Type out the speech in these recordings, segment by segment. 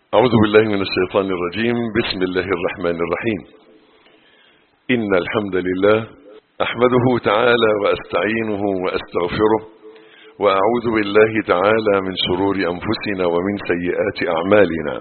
أعوذ بالله من الشيطان الرجيم بسم الله الرحمن الرحيم إن الحمد لله أحمده تعالى وأستعينه وأستغفره وأعوذ بالله تعالى من شرور أنفسنا ومن سيئات أعمالنا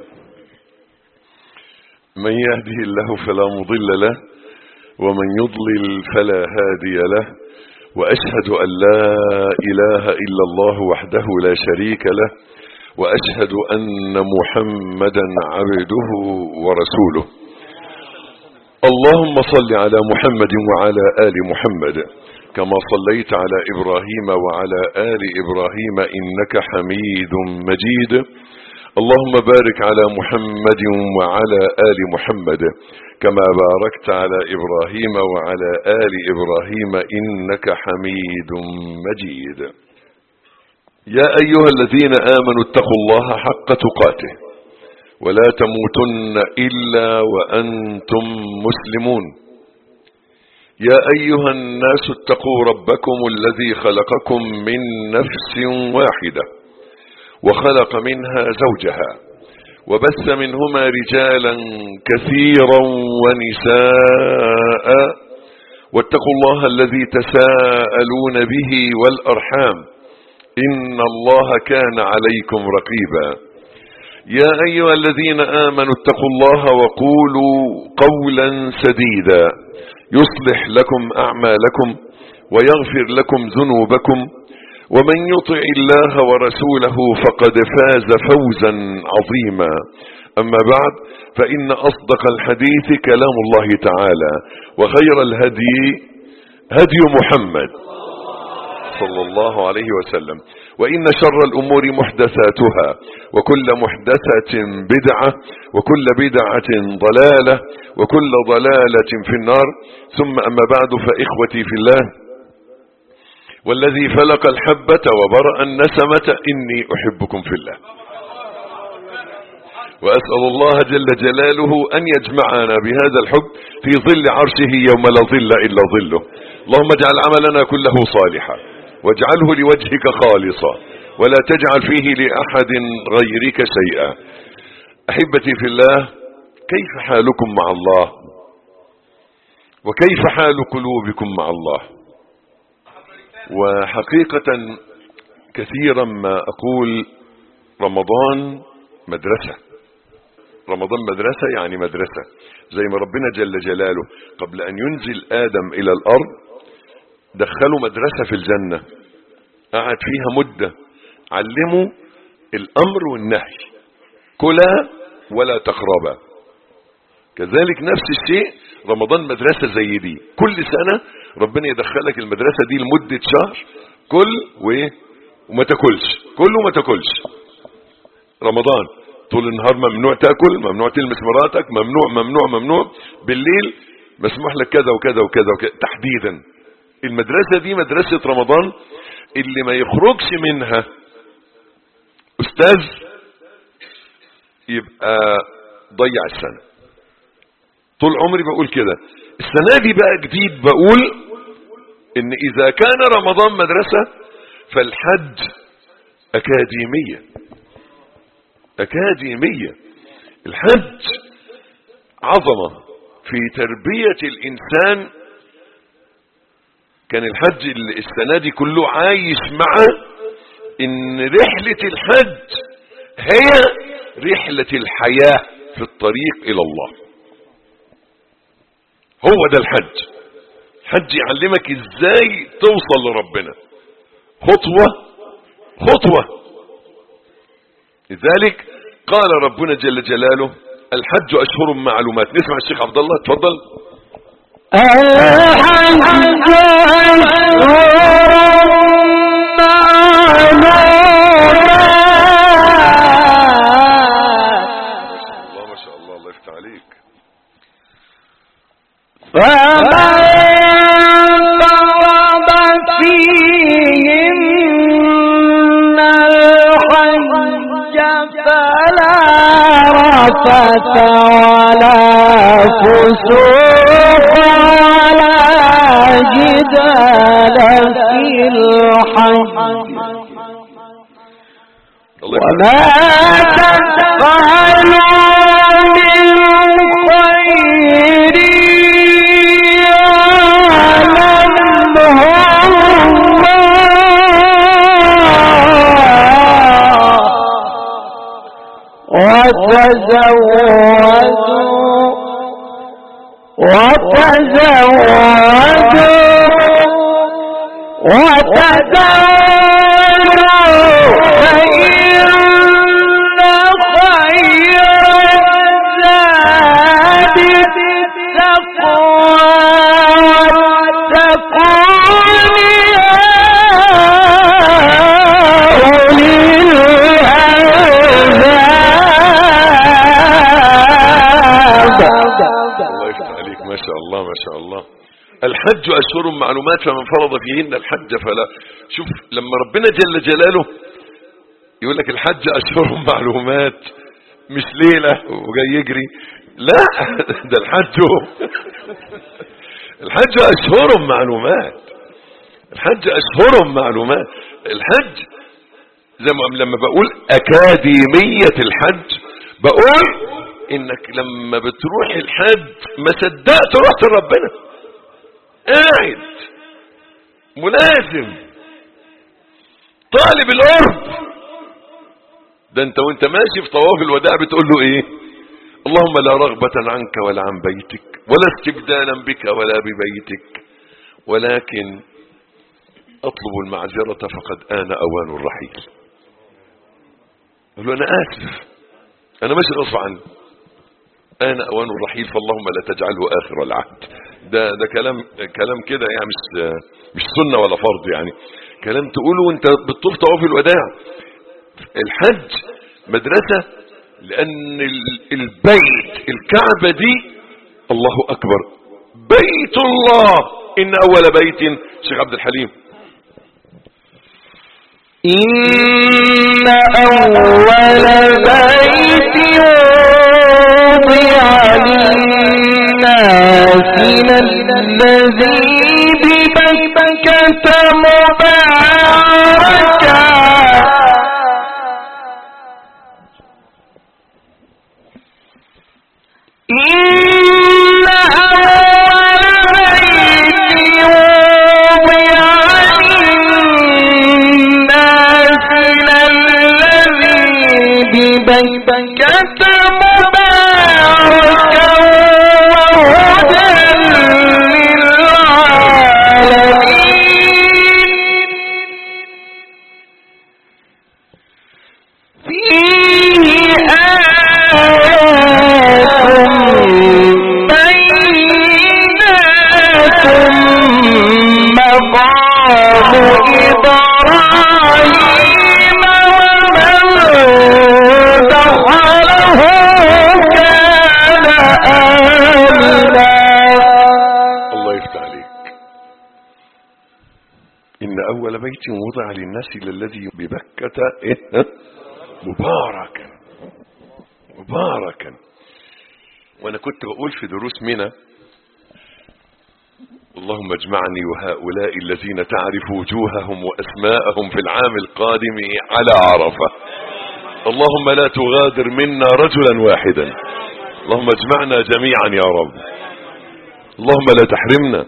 من يهده الله فلا مضل له ومن يضلل فلا هادي له وأشهد أن لا إله إلا الله وحده لا شريك له وأشهد أن محمدا عبده ورسوله اللهم صل على محمد وعلى آل محمد كما صليت على إبراهيم وعلى آل إبراهيم إنك حميد مجيد اللهم بارك على محمد وعلى آل محمد كما باركت على إبراهيم وعلى آل إبراهيم إنك حميد مجيد يا أيها الذين آمنوا اتقوا الله حق تقاته ولا تموتن إلا وأنتم مسلمون يا أيها الناس اتقوا ربكم الذي خلقكم من نفس واحدة وخلق منها زوجها وبث منهما رجالا كثيرا ونساء واتقوا الله الذي تساءلون به والأرحام إن الله كان عليكم رقيبا يا أيها الذين آمنوا اتقوا الله وقولوا قولا سديدا يصلح لكم أعمالكم ويغفر لكم ذنوبكم ومن يطع الله ورسوله فقد فاز فوزا عظيما أما بعد فإن أصدق الحديث كلام الله تعالى وخير الهدي هدي محمد صلى الله عليه وسلم وإن شر الأمور محدثاتها وكل محدثة بدعة وكل بدعة ضلالة وكل ضلالة في النار ثم أما بعد فإخوتي في الله والذي فلق الحبة وبرأ النسمة إني أحبكم في الله وأسأل الله جل جلاله أن يجمعنا بهذا الحب في ظل عرشه يوم لا ظل إلا ظله اللهم اجعل عملنا كله صالحا واجعله لوجهك خالصا ولا تجعل فيه لأحد غيرك شيئا أحبتي في الله كيف حالكم مع الله وكيف حال قلوبكم مع الله وحقيقة كثيرا ما أقول رمضان مدرسة رمضان مدرسة يعني مدرسة زي ما ربنا جل جلاله قبل أن ينزل آدم إلى الأرض دخلوا مدرسة في الجنة قعد فيها مدة علموا الأمر والنهي كلا ولا تقربا كذلك نفس الشيء رمضان مدرسة زي دي كل سنة ربنا يدخلك المدرسة دي لمدة شهر كل وايه وما تاكلش كل وما تاكلش رمضان طول النهار ممنوع تاكل ممنوع تلمس مراتك ممنوع ممنوع ممنوع بالليل مسموح لك كذا وكذا وكذا, وكذا تحديدا المدرسة دي مدرسة رمضان اللي ما يخرجش منها استاذ يبقى ضيع السنة طول عمري بقول كده السنة دي بقى جديد بقول ان اذا كان رمضان مدرسة فالحج اكاديمية اكاديمية الحج عظمة في تربية الانسان كان الحج السنة دي كله عايش مع ان رحلة الحج هي رحلة الحياة في الطريق الى الله هو ده الحج الحج يعلمك ازاي توصل لربنا خطوة خطوة لذلك قال ربنا جل جلاله الحج اشهر معلومات نسمع الشيخ عبد الله تفضل الحج الله ما شاء الله الله يفتح عليك فمن فرض فيهن الحج فلا رفث ولا فسوق ولا جدال في الحج الله وما تفعلوا من خير يعلمه الله وتزودوا وتزودوا وتزودوا فإن خير الزاد التقوى واتقون يا أولي الألباب الله يفتح عليك ما شاء الله ما شاء الله الحج أشهر معلومات فمن فرض فيهن الحج فلا شوف لما ربنا جل جلاله يقول لك الحج أشهر معلومات مش ليلة وجاي يجري لا ده الحج الحج أشهر معلومات الحج أشهر معلومات الحج زي ما لما بقول أكاديمية الحج بقول إنك لما بتروح الحج ما صدقت رحت لربنا قاعد ملازم طالب القرب ده انت وانت ماشي في طواف الوداع بتقول له ايه اللهم لا رغبة عنك ولا عن بيتك ولا استبدالا بك ولا ببيتك ولكن اطلب المعذرة فقد آن اوان الرحيل قال له انا اسف انا ماشي غصب عني آن اوان الرحيل فاللهم لا تجعله اخر العهد ده ده كلام كلام كده يعني مش مش سنه ولا فرض يعني كلام تقوله وانت بتطوف طواف الوداع الحج مدرسه لان ال- البيت الكعبه دي الله اكبر بيت الله ان اول بيت شيخ عبد الحليم إن أول بيت وضع للناس الذي ببكة مباركا إن أول بيت وضع للناس الذي ببكة مباركا وهدى للعالمين فيه آيات بينات مقام إبراهيم ومن دخله كان آمنا الله يفتح عليك إن أول بيت وضع للناس للذي ببكة إيه؟ ها؟ مباركا مباركا وأنا كنت بقول في دروس منى اللهم اجمعني وهؤلاء الذين تعرف وجوههم وأسماءهم في العام القادم على عرفة اللهم لا تغادر منا رجلا واحدا اللهم اجمعنا جميعا يا رب اللهم لا تحرمنا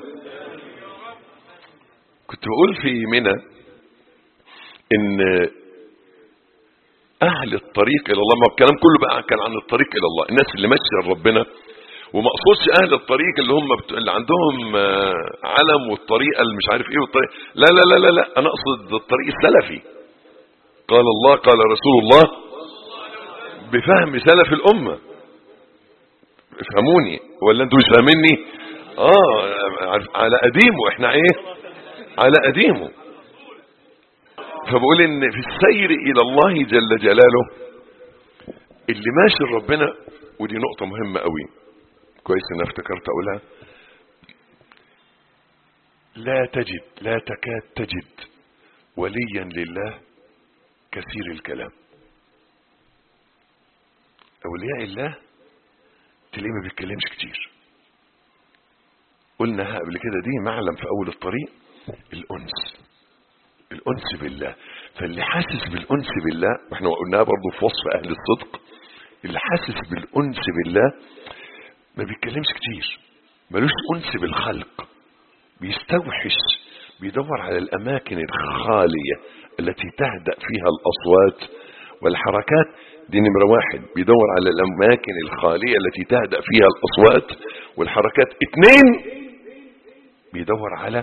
كنت بقول في منى ان اهل الطريق الى الله ما الكلام كله بقى كان عن الطريق الى الله الناس اللي ماشيه لربنا وما اقصدش اهل الطريق اللي هم بت... اللي عندهم آه، علم والطريقه اللي مش عارف ايه والطريق لا لا لا لا لا انا اقصد الطريق السلفي قال الله قال رسول الله بفهم سلف الامه افهموني ولا انتوا مش فاهميني اه على قديمه احنا ايه على قديمه فبقول ان في السير الى الله جل جلاله اللي ماشي لربنا ودي نقطة مهمة قوي كويس ان أنا افتكرت اقولها لا تجد لا تكاد تجد وليا لله كثير الكلام اولياء الله تلاقيه ما بيتكلمش كتير قلنا قبل كده دي معلم في اول الطريق الانس الانس بالله فاللي حاسس بالانس بالله واحنا قلناها برضو في وصف اهل الصدق اللي حاسس بالانس بالله ما بيتكلمش كتير ملوش انس بالخلق بيستوحش بيدور على الاماكن الخاليه التي تهدا فيها الاصوات والحركات دي نمرة واحد بيدور على الأماكن الخالية التي تهدأ فيها الأصوات والحركات اتنين بيدور على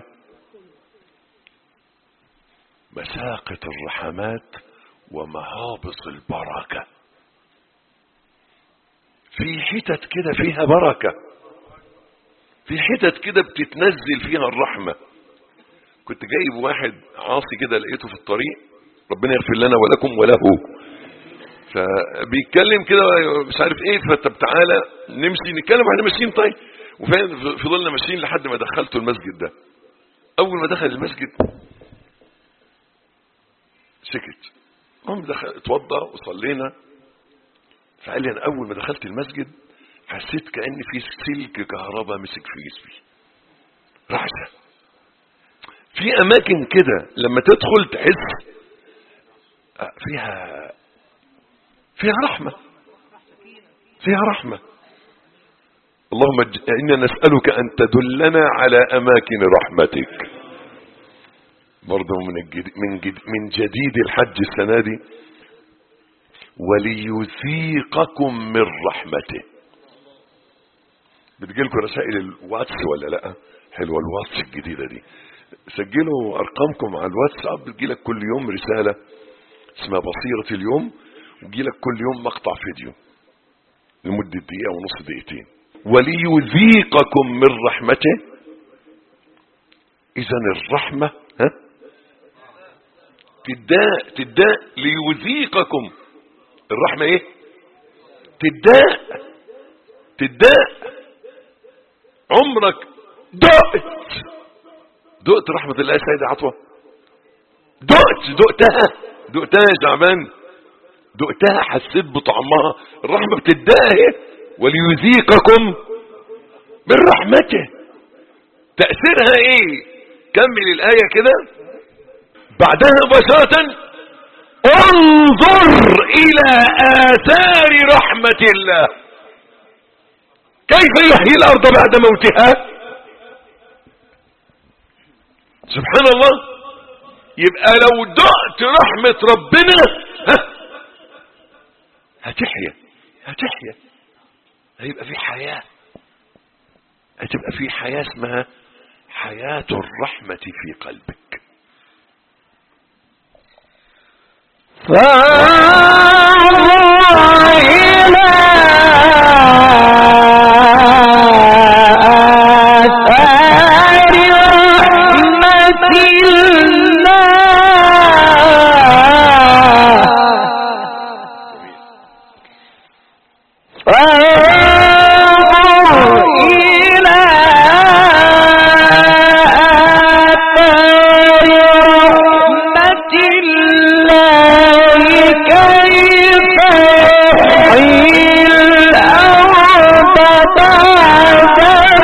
مساقط الرحمات ومهابط البركة في حتت كده فيها بركة في حتت كده بتتنزل فيها الرحمة كنت جايب واحد عاصي كده لقيته في الطريق ربنا يغفر لنا ولكم وله فبيتكلم كده مش عارف ايه فطب تعالى نمشي نتكلم واحنا ماشيين طيب وفعلا فضلنا ماشيين لحد ما دخلته المسجد ده اول ما دخل المسجد سكت قام دخل اتوضى وصلينا فقال لي انا اول ما دخلت المسجد حسيت كان في سلك كهرباء مسك في جسمي رعشه في اماكن كده لما تدخل تحس فيها فيها رحمة فيها رحمة اللهم إنا نسألك أن تدلنا على أماكن رحمتك برضو من, الجديد من, جديد من جديد الحج السنة دي وليذيقكم من رحمته بتجيلكم رسائل الواتس ولا لا حلوة الواتس الجديدة دي سجلوا أرقامكم على الواتساب بتجيلك كل يوم رسالة اسمها بصيرة اليوم ويجيلك كل يوم مقطع فيديو لمدة دقيقة ونص دقيقتين وليذيقكم من رحمته إذا الرحمة ها تداء تداء ليذيقكم الرحمة ايه تداء تداء عمرك دقت دقت رحمة الله يا سيدة عطوة دقت دقتها دقتها يا شعبان دقتها حسيت بطعمها الرحمة بتداها اهي وليذيقكم من رحمته تأثيرها ايه كمل الآية كده بعدها مباشرة انظر الى آثار رحمة الله كيف يحيي الارض بعد موتها سبحان الله يبقى لو دقت رحمة ربنا ها هتحيا هتحيا هيبقى في حياة هتبقى في حياة اسمها حياة الرحمة في قلبك فانظر إلى آثار رحمة الله فانظر إلى آثار رحمة الله كيف يحيي الأرض بعد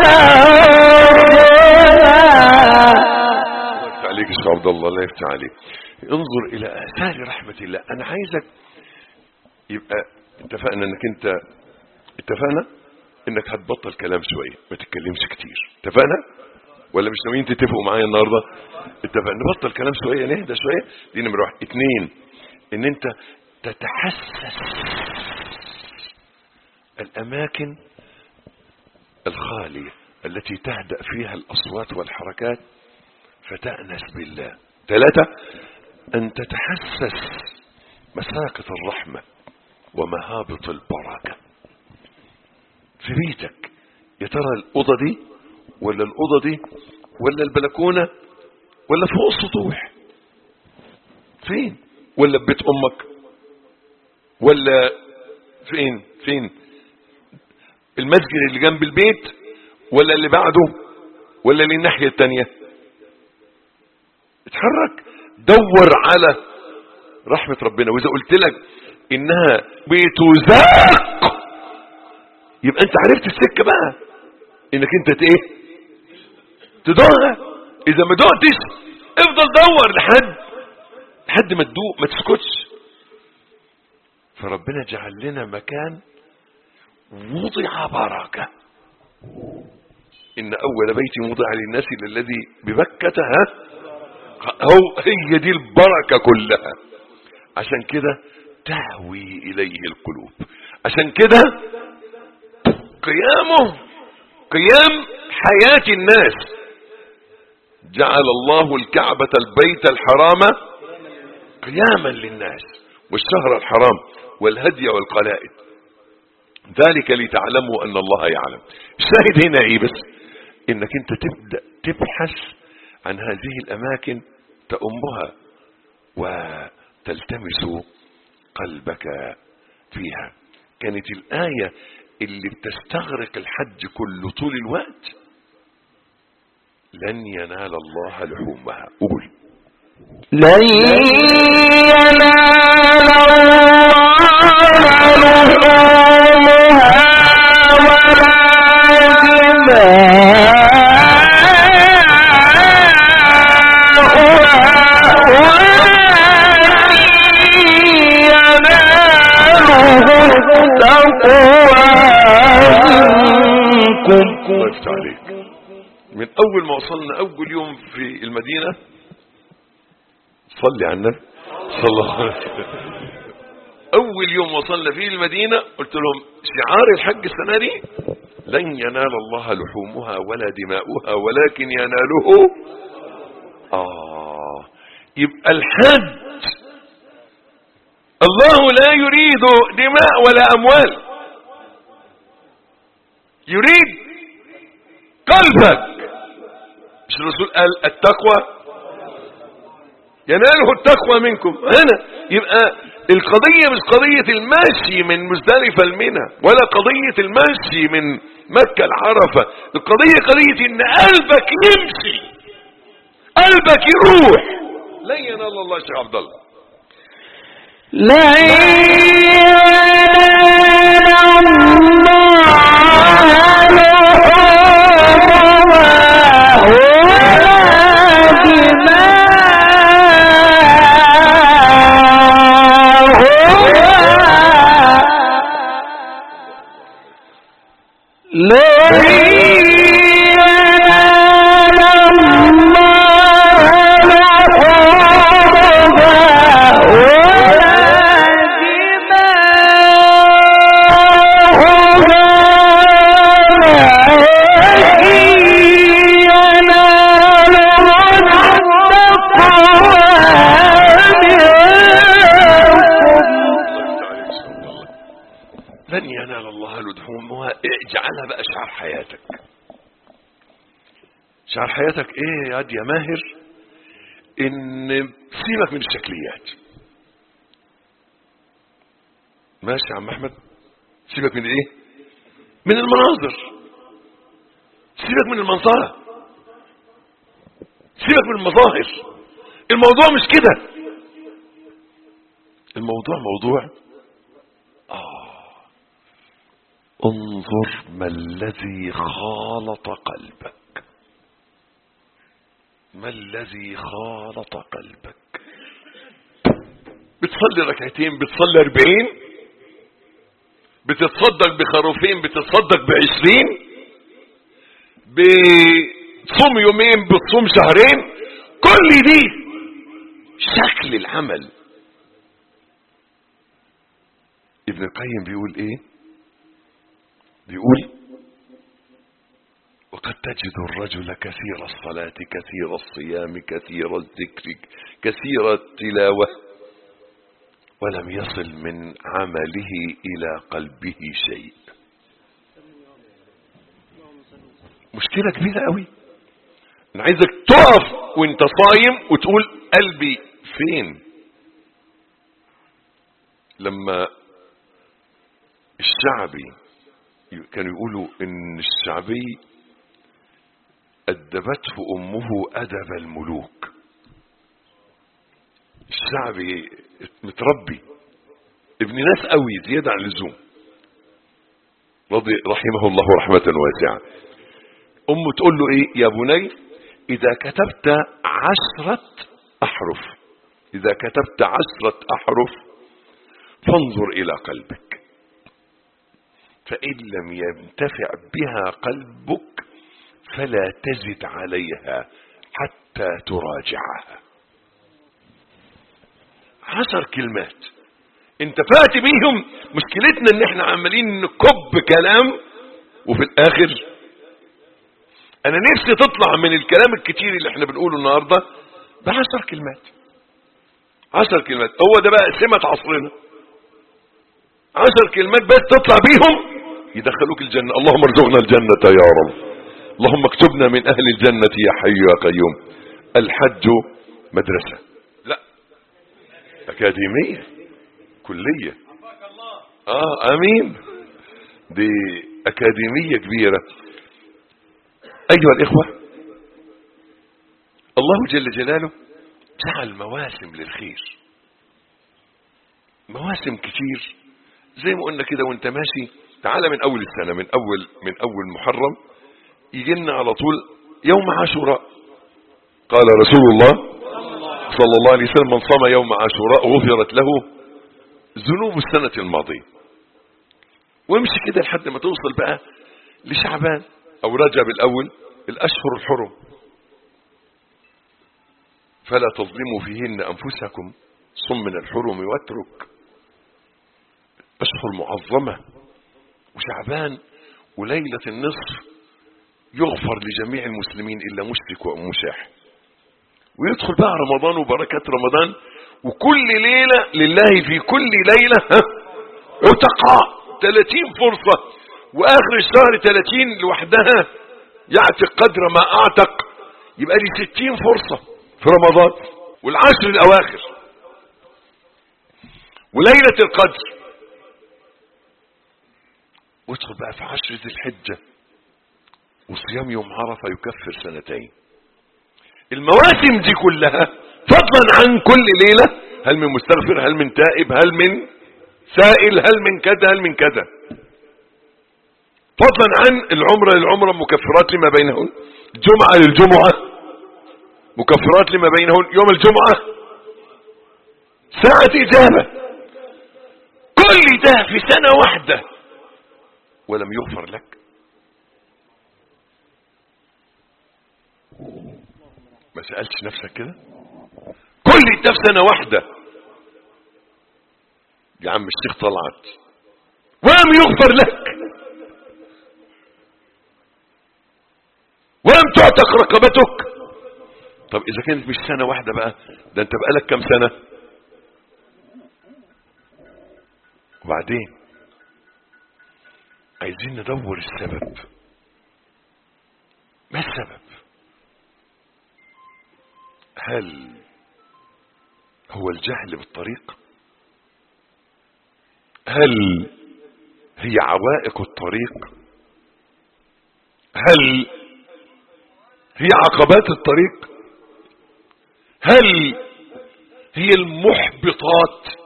موتها يفتح عليك يا شيخ عبد الله الله يفتح عليك انظر الى اثار رحمة الله انا عايزك يبقى اتفقنا انك انت اتفقنا انك هتبطل كلام شوية ما تتكلمش كتير اتفقنا ولا مش ناويين تتفقوا معايا النهاردة اتفقنا نبطل كلام شوية نهدى شوية دي نمرة واحد اتنين ان انت تتحسس الاماكن الخالية التي تهدأ فيها الاصوات والحركات فتأنس بالله ثلاثة أن تتحسس مساكة الرحمة ومهابط البركة في بيتك يا ترى الأوضة دي ولا الأوضة دي ولا البلكونة ولا فوق السطوح فين ولا ببيت أمك ولا فين فين المسجد اللي جنب البيت ولا اللي بعده ولا اللي الناحية التانية اتحرك دور على رحمة ربنا واذا قلت لك انها بتزاق يبقى انت عرفت السكة بقى انك انت ايه تدوقها اذا ما دقتش افضل دور لحد لحد ما تدوق ما تسكتش فربنا جعل لنا مكان وضع بركة إن أول بيت وضع للناس الذي ببكة ها هو هي دي البركة كلها عشان كده تهوي إليه القلوب عشان كده قيامه قيام حياة الناس جعل الله الكعبة البيت الحرام قياما للناس والشهر الحرام والهدي والقلائد ذلك لتعلموا أن الله يعلم الشاهد هنا إيه بس إنك أنت تبدأ تبحث عن هذه الأماكن تأمها وتلتمس قلبك فيها كانت الآية اللي بتستغرق الحج كله طول الوقت لن ينال الله لحومها قول لن ينال الله لحومها ولا دماؤها ولكن يناله التقوى منكم الله يفتح عليك من اول ما وصلنا اول يوم في المدينة صلي على النبي صلى الله عليه وسلم اول يوم وصلنا فيه المدينة قلت لهم شعار الحج السنة دي لن ينال الله لحومها ولا دماؤها ولكن يناله آه يبقى الحج الله لا يريد دماء ولا أموال يريد قلبك مش الرسول قال التقوى يناله التقوى منكم هنا يبقى القضية مش قضية المشي من مزدلفة المنى ولا قضية المشي من مكة العرفة القضية قضية ان قلبك يمشي قلبك يروح لن ينال الله شيخ عبد الله لا لن ينال الله لحومها اجعلها بقى شعار حياتك شعار حياتك ايه يا واد يا ماهر ان سيبك من الشكليات ماشي يا عم احمد سيبك من ايه من المناظر سيبك من المنظره سيبك من المظاهر الموضوع مش كده الموضوع موضوع انظر ما الذي خالط قلبك ما الذي خالط قلبك بتصلي ركعتين بتصلي اربعين بتتصدق بخروفين بتتصدق بعشرين بتصوم يومين بتصوم شهرين كل دي شكل العمل ابن القيم بيقول ايه بيقول وقد تجد الرجل كثير الصلاة كثير الصيام كثير الذكر كثير التلاوة ولم يصل من عمله إلى قلبه شيء مشكلة كبيرة قوي أنا عايزك تقف وانت صايم وتقول قلبي فين لما الشعبي كانوا يقولوا ان الشعبي ادبته امه ادب الملوك الشعبي متربي ابن ناس قوي زيادة عن اللزوم رضي رحمه الله رحمة واسعة امه تقول له ايه يا بني اذا كتبت عشرة احرف إذا كتبت عشرة أحرف فانظر إلى قلبك فإن لم ينتفع بها قلبك فلا تزد عليها حتى تراجعها عشر كلمات انتفعت بيهم مشكلتنا ان احنا عمالين نكب كلام وفي الاخر انا نفسي تطلع من الكلام الكتير اللي احنا بنقوله النهاردة بعشر كلمات عشر كلمات هو ده بقى سمة عصرنا عشر كلمات بس تطلع بيهم يدخلوك الجنة اللهم ارزقنا الجنة يا رب اللهم اكتبنا من اهل الجنة يا حي يا قيوم الحج مدرسة لا اكاديمية كلية اه امين دي اكاديمية كبيرة ايها الاخوة الله جل جلاله جعل مواسم للخير مواسم كتير زي ما قلنا كده وانت ماشي تعالى من اول السنة من اول من اول محرم يجي لنا على طول يوم عاشوراء قال رسول الله صلى الله عليه وسلم من صام يوم عاشوراء غفرت له ذنوب السنة الماضية وامشي كده لحد ما توصل بقى لشعبان او رجب الاول الاشهر الحرم فلا تظلموا فيهن انفسكم صم من الحرم واترك اشهر معظمة وشعبان وليلة النصف يغفر لجميع المسلمين الا مشرك ومشاح ويدخل بقى رمضان وبركات رمضان وكل ليلة لله في كل ليلة ها عتقاء 30 فرصة واخر الشهر 30 لوحدها يعتق قدر ما اعتق يبقى لي 60 فرصة في رمضان والعشر الاواخر وليلة القدر وادخل بقى في عشر ذي الحجة وصيام يوم عرفة يكفر سنتين المواسم دي كلها فضلا عن كل ليلة هل من مستغفر هل من تائب هل من سائل هل من كذا هل من كذا فضلا عن العمرة للعمرة مكفرات لما بينهن جمعة للجمعة مكفرات لما بينهن يوم الجمعة ساعة إجابة كل ده في سنة واحدة ولم يغفر لك ما سألتش نفسك كده كل ده في سنة واحدة يا عم الشيخ طلعت ولم يغفر لك ولم تعتق رقبتك طب اذا كانت مش سنة واحدة بقى ده انت بقالك كم سنة وبعدين عايزين ندور السبب ما السبب هل هو الجهل بالطريق هل هي عوائق الطريق هل هي عقبات الطريق هل هي المحبطات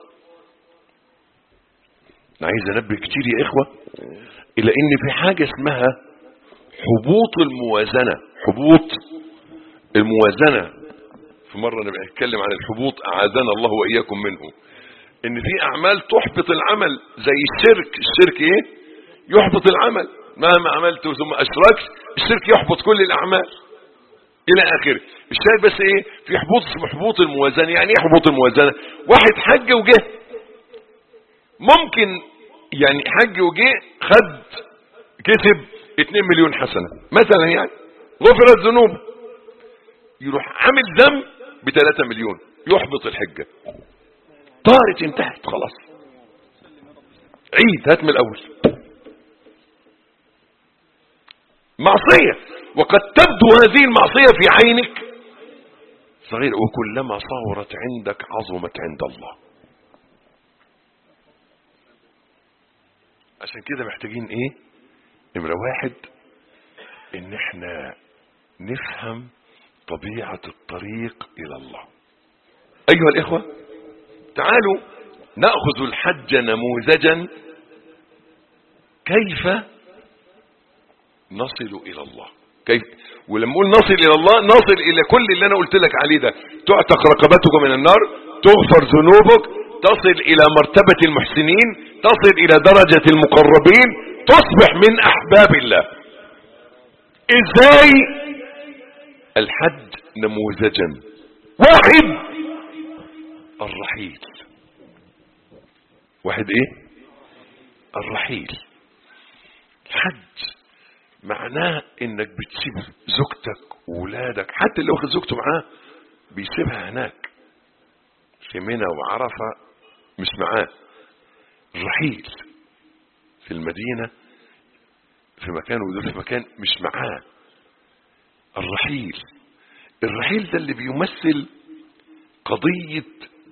انا عايز انبه كتير يا اخوة الى ان في حاجة اسمها حبوط الموازنة حبوط الموازنة في مرة انا بتكلم عن الحبوط اعاذنا الله واياكم منه ان في اعمال تحبط العمل زي الشرك الشرك ايه يحبط العمل مهما عملت ثم اشركت الشرك يحبط كل الاعمال الى اخره الشاهد بس ايه في حبوط اسمه حبوط الموازنه يعني ايه حبوط الموازنه واحد حج وجه ممكن يعني حج وجه خد كسب 2 مليون حسنه مثلا يعني غفرت ذنوبه يروح عامل ذنب ب 3 مليون يحبط الحجه طارت انتهت خلاص عيد هات من الاول معصية وقد تبدو هذه المعصية في عينك صغيرة وكلما صورت عندك عظمت عند الله عشان كده محتاجين ايه نمرة واحد ان احنا نفهم طبيعة الطريق الى الله ايها الاخوة تعالوا نأخذ الحج نموذجا كيف نصل الى الله كيف ولما نقول نصل الى الله نصل الى كل اللي انا قلت لك عليه ده تعتق رقبتك من النار تغفر ذنوبك تصل الى مرتبة المحسنين تصل الى درجة المقربين تصبح من احباب الله ازاي الحج نموذجا واحد الرحيل واحد ايه الرحيل الحج معناه انك بتسيب زوجتك وولادك حتى اللي واخد زوجته معاه بيسيبها هناك في منى وعرفة مش معاه الرحيل في المدينة في مكان ودول في مكان مش معاه الرحيل الرحيل ده اللي بيمثل قضية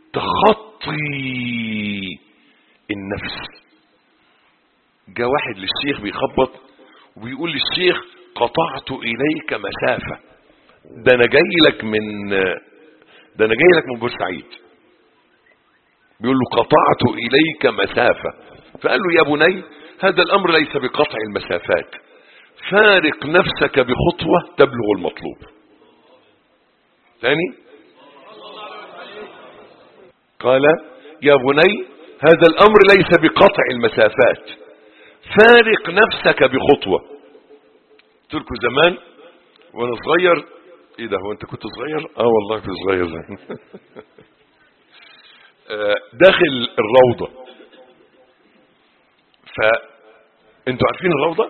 تخطي النفس جاء واحد للشيخ بيخبط وبيقول للشيخ قطعت إليك مسافة ده أنا جاي لك من ده أنا جاي لك من بورسعيد بيقول له قطعت إليك مسافة فقال له يا بني هذا الأمر ليس بقطع المسافات فارق نفسك بخطوة تبلغ المطلوب ثاني قال يا بني هذا الأمر ليس بقطع المسافات فارق نفسك بخطوة قلت لكم زمان وانا صغير ايه ده هو انت كنت صغير اه والله كنت صغير زمان آه، داخل الروضة فانتوا عارفين الروضة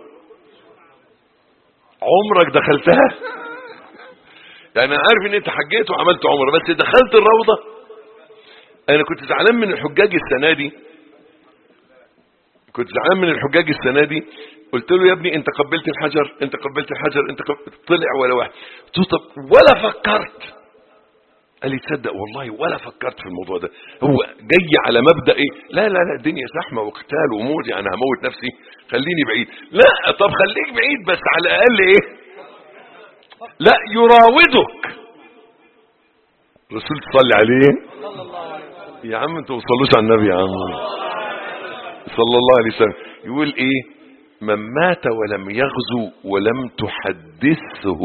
عمرك دخلتها يعني انا عارف ان انت حجيت وعملت عمره بس دخلت الروضة انا كنت زعلان من الحجاج السنة دي كنت زعلان من الحجاج السنة دي قلت له يا ابني انت قبلت الحجر انت قبلت الحجر انت قبلت طلع ولا واحد قلت له طب ولا فكرت قال لي تصدق والله ولا فكرت في الموضوع ده هو جاي على مبدا ايه لا لا لا الدنيا زحمه وقتال وموت يعني هموت نفسي خليني بعيد لا طب خليك بعيد بس على الاقل ايه لا يراودك الرسول صلى عليه يا عم انتوا وصلوش على النبي يا عم صلى الله عليه وسلم يقول ايه من مات ولم يغزو ولم تحدثه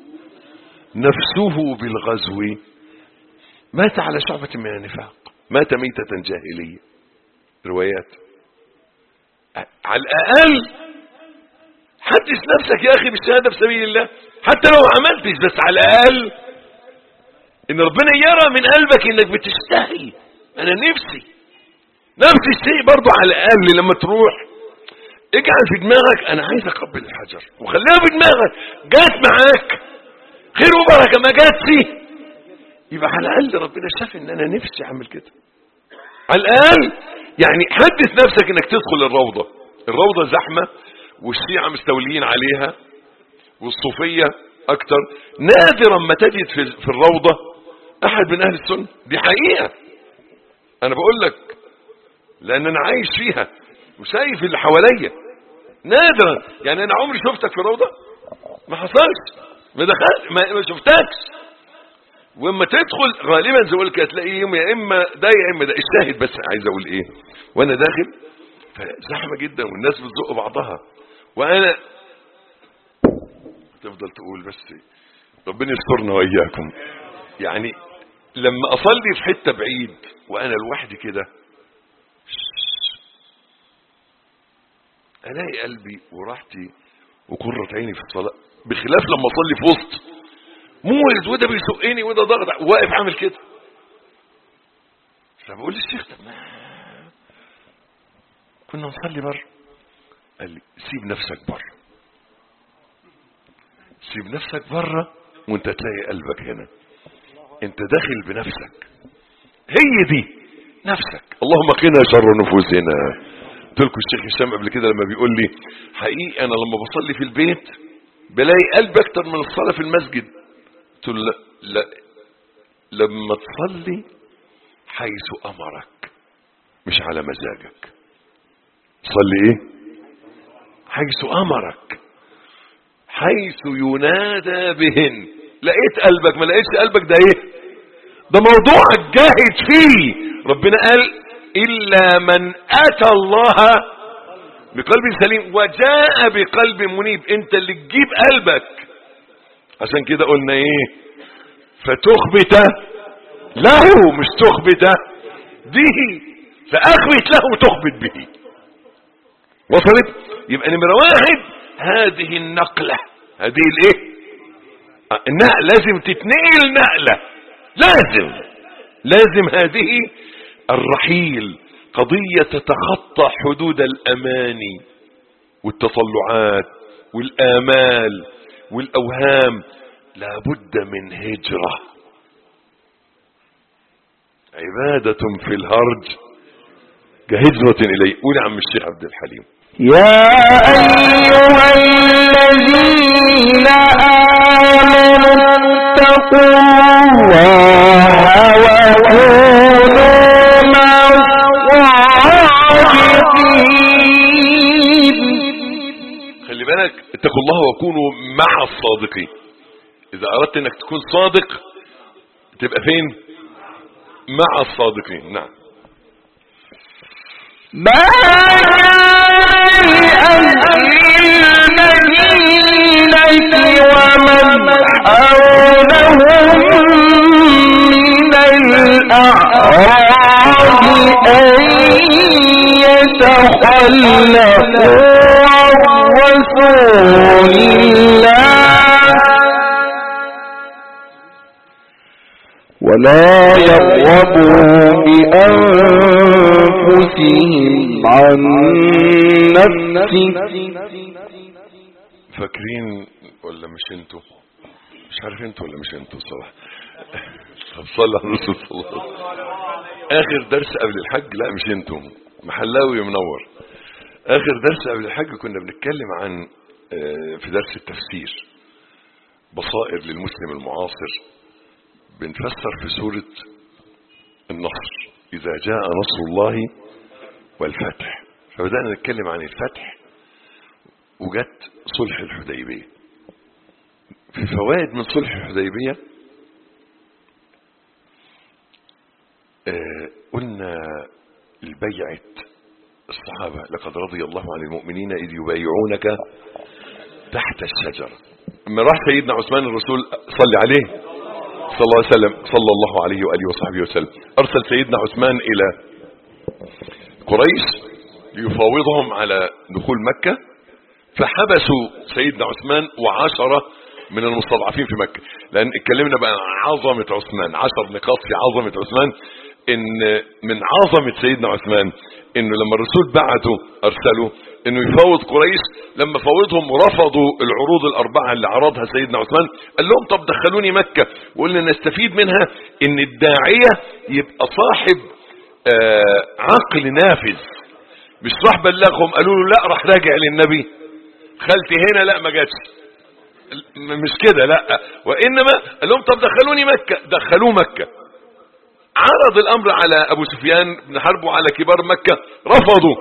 نفسه بالغزو مات على شعبة من النفاق مات ميتة جاهلية روايات على الأقل حدث نفسك يا أخي بالشهادة في سبيل الله حتى لو ما عملتش بس على الأقل إن ربنا يرى من قلبك إنك بتشتهي أنا نفسي نفس الشيء برضو على الأقل لما تروح اجعل في دماغك أنا عايز أقبل الحجر وخليها في دماغك جات معاك خير وبركة ما جاتش يبقى على الأقل ربنا شاف إن أنا نفسي أعمل كده على الأقل يعني حدث نفسك إنك تدخل الروضة الروضة زحمة والشيعة مستوليين عليها والصوفية أكتر نادرا ما تجد في في الروضة أحد من أهل السنة دي حقيقة أنا بقول لك لأن أنا عايش فيها وشايف اللي حواليا نادرا يعني أنا عمري شفتك في روضة ما حصلش ما دخلت ما, ما شفتكش واما تدخل غالبا زي ما لك هتلاقي يوم يا اما ده يا اما ده الشاهد بس عايز اقول ايه وانا داخل فزحمه جدا والناس بتزق بعضها وانا تفضل تقول بس ربنا يسترنا واياكم يعني لما اصلي في حته بعيد وانا لوحدي كده الاقي قلبي وراحتي وقرة عيني في الصلاه بخلاف لما اصلي في وسط مولد وده بيسقني وده ضغط واقف عامل كده فبقول للشيخ طب ما كنا نصلي بره قال لي سيب نفسك بره سيب نفسك بره وانت تلاقي قلبك هنا انت داخل بنفسك هي دي نفسك اللهم قنا شر نفوسنا قلت لكم الشيخ هشام قبل كده لما بيقول لي حقيقي انا لما بصلي في البيت بلاقي قلب اكتر من الصلاه في المسجد قلت له لا, لا لما تصلي حيث امرك مش على مزاجك صلي ايه حيث امرك حيث ينادى بهن لقيت قلبك ما لقيتش قلبك ده ايه ده موضوعك جاهد فيه ربنا قال الا من اتى الله بقلب سليم وجاء بقلب منيب انت اللي تجيب قلبك عشان كده قلنا ايه فتخبت له مش تخبت به فأخبت له تخبت به وصلت يبقى نمرة واحد هذه النقلة هذه الايه آه، النقل لازم تتنقل نقلة لازم لازم هذه الرحيل قضية تتخطى حدود الأماني والتطلعات والآمال والأوهام لابد من هجرة عبادة في الهرج كهجرة إليه قول يا عم الشيخ عبد الحليم يا أيها الذين آمنوا اتقوا الله وكونوا مع الصادقين خلي بالك اتقوا الله وكونوا مع الصادقين إذا أردت أنك تكون صادق تبقى فين مع الصادقين نعم ما كان لأهل المدينة ومن حولهم من الأعراب أن يتخلفوا عن رسول الله ولا يرغبوا بأنفسهم عن نفسه فاكرين ولا مش انتوا مش عارف انتوا ولا مش انتوا صراحة طب صلى على الرسول صلى الله عليه وسلم اخر درس قبل الحج لا مش انتوا محلاوي منور اخر درس قبل الحج كنا بنتكلم عن آه، في درس التفسير بصائر للمسلم المعاصر بنفسر في سورة النصر إذا جاء نصر الله والفتح فبدأنا نتكلم عن الفتح وجت صلح الحديبية في فوائد من صلح الحديبية آه، قلنا البيعة الصحابة لقد رضي الله عن المؤمنين إذ يبايعونك تحت الشجرة لما راح سيدنا عثمان الرسول صلى عليه صلى الله عليه وسلم صلى الله عليه وآله وصحبه وسلم أرسل سيدنا عثمان إلى قريش ليفاوضهم على دخول مكة فحبسوا سيدنا عثمان وعشرة من المستضعفين في مكة لأن اتكلمنا بقى عن عظمة عثمان عشر نقاط في عظمة عثمان إن من عظمة سيدنا عثمان إنه لما الرسول بعته أرسله إنه يفاوض قريش لما فاوضهم ورفضوا العروض الأربعة اللي عرضها سيدنا عثمان قال لهم طب دخلوني مكة وقلنا نستفيد منها إن الداعية يبقى صاحب آه عقل نافذ مش راح بلغهم قالوا له لا راح راجع للنبي خالتي هنا لا ما جاتش مش كده لا وانما قال لهم طب دخلوني مكة دخلوه مكة عرض الامر على ابو سفيان بن حرب وعلى كبار مكة رفضوا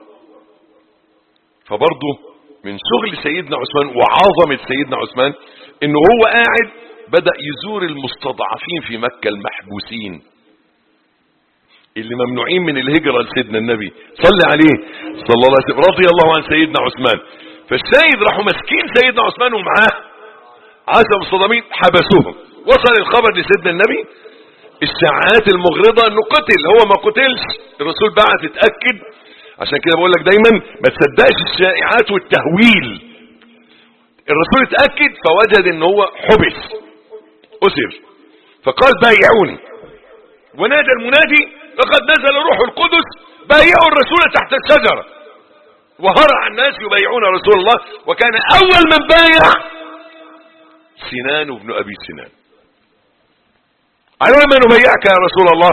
فبرضه من شغل سيدنا عثمان وعظمة سيدنا عثمان انه هو قاعد بدأ يزور المستضعفين في مكة المحبوسين اللي ممنوعين من الهجرة لسيدنا النبي صلى عليه صلى الله عليه وسلم رضي الله عن سيدنا عثمان فالسيد راحوا ماسكين سيدنا عثمان ومعاه عشر مصطدمين حبسوهم وصل الخبر لسيدنا النبي الساعات المغرضة انه قتل هو ما قتلش الرسول بعت اتأكد عشان كده بقول لك دايما ما تصدقش الشائعات والتهويل الرسول اتأكد فوجد ان هو حبس اسر فقال بايعوني ونادى المنادي لقد نزل روح القدس بايعوا الرسول تحت الشجرة وهرع الناس يبايعون رسول الله وكان اول من بايع سنان بن ابي سنان على ما نبايعك يا رسول الله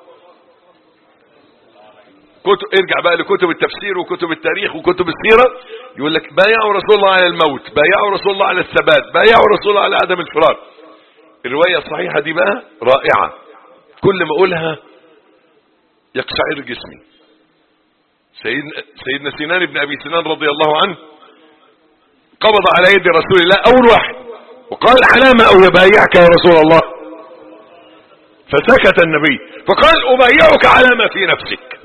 كتب ارجع بقى لكتب التفسير وكتب التاريخ وكتب السيرة يقول لك بايعوا رسول الله على الموت بايعوا رسول الله على الثبات بايعوا رسول الله على عدم الفرار الرواية الصحيحة دي بقى رائعة كل ما اقولها يقشعر جسمي سيدنا, سيدنا سنان بن ابي سنان رضي الله عنه قبض على يد رسول الله اول واحد وقال على ما او يبايعك يا رسول الله فسكت النبي فقال ابايعك على ما في نفسك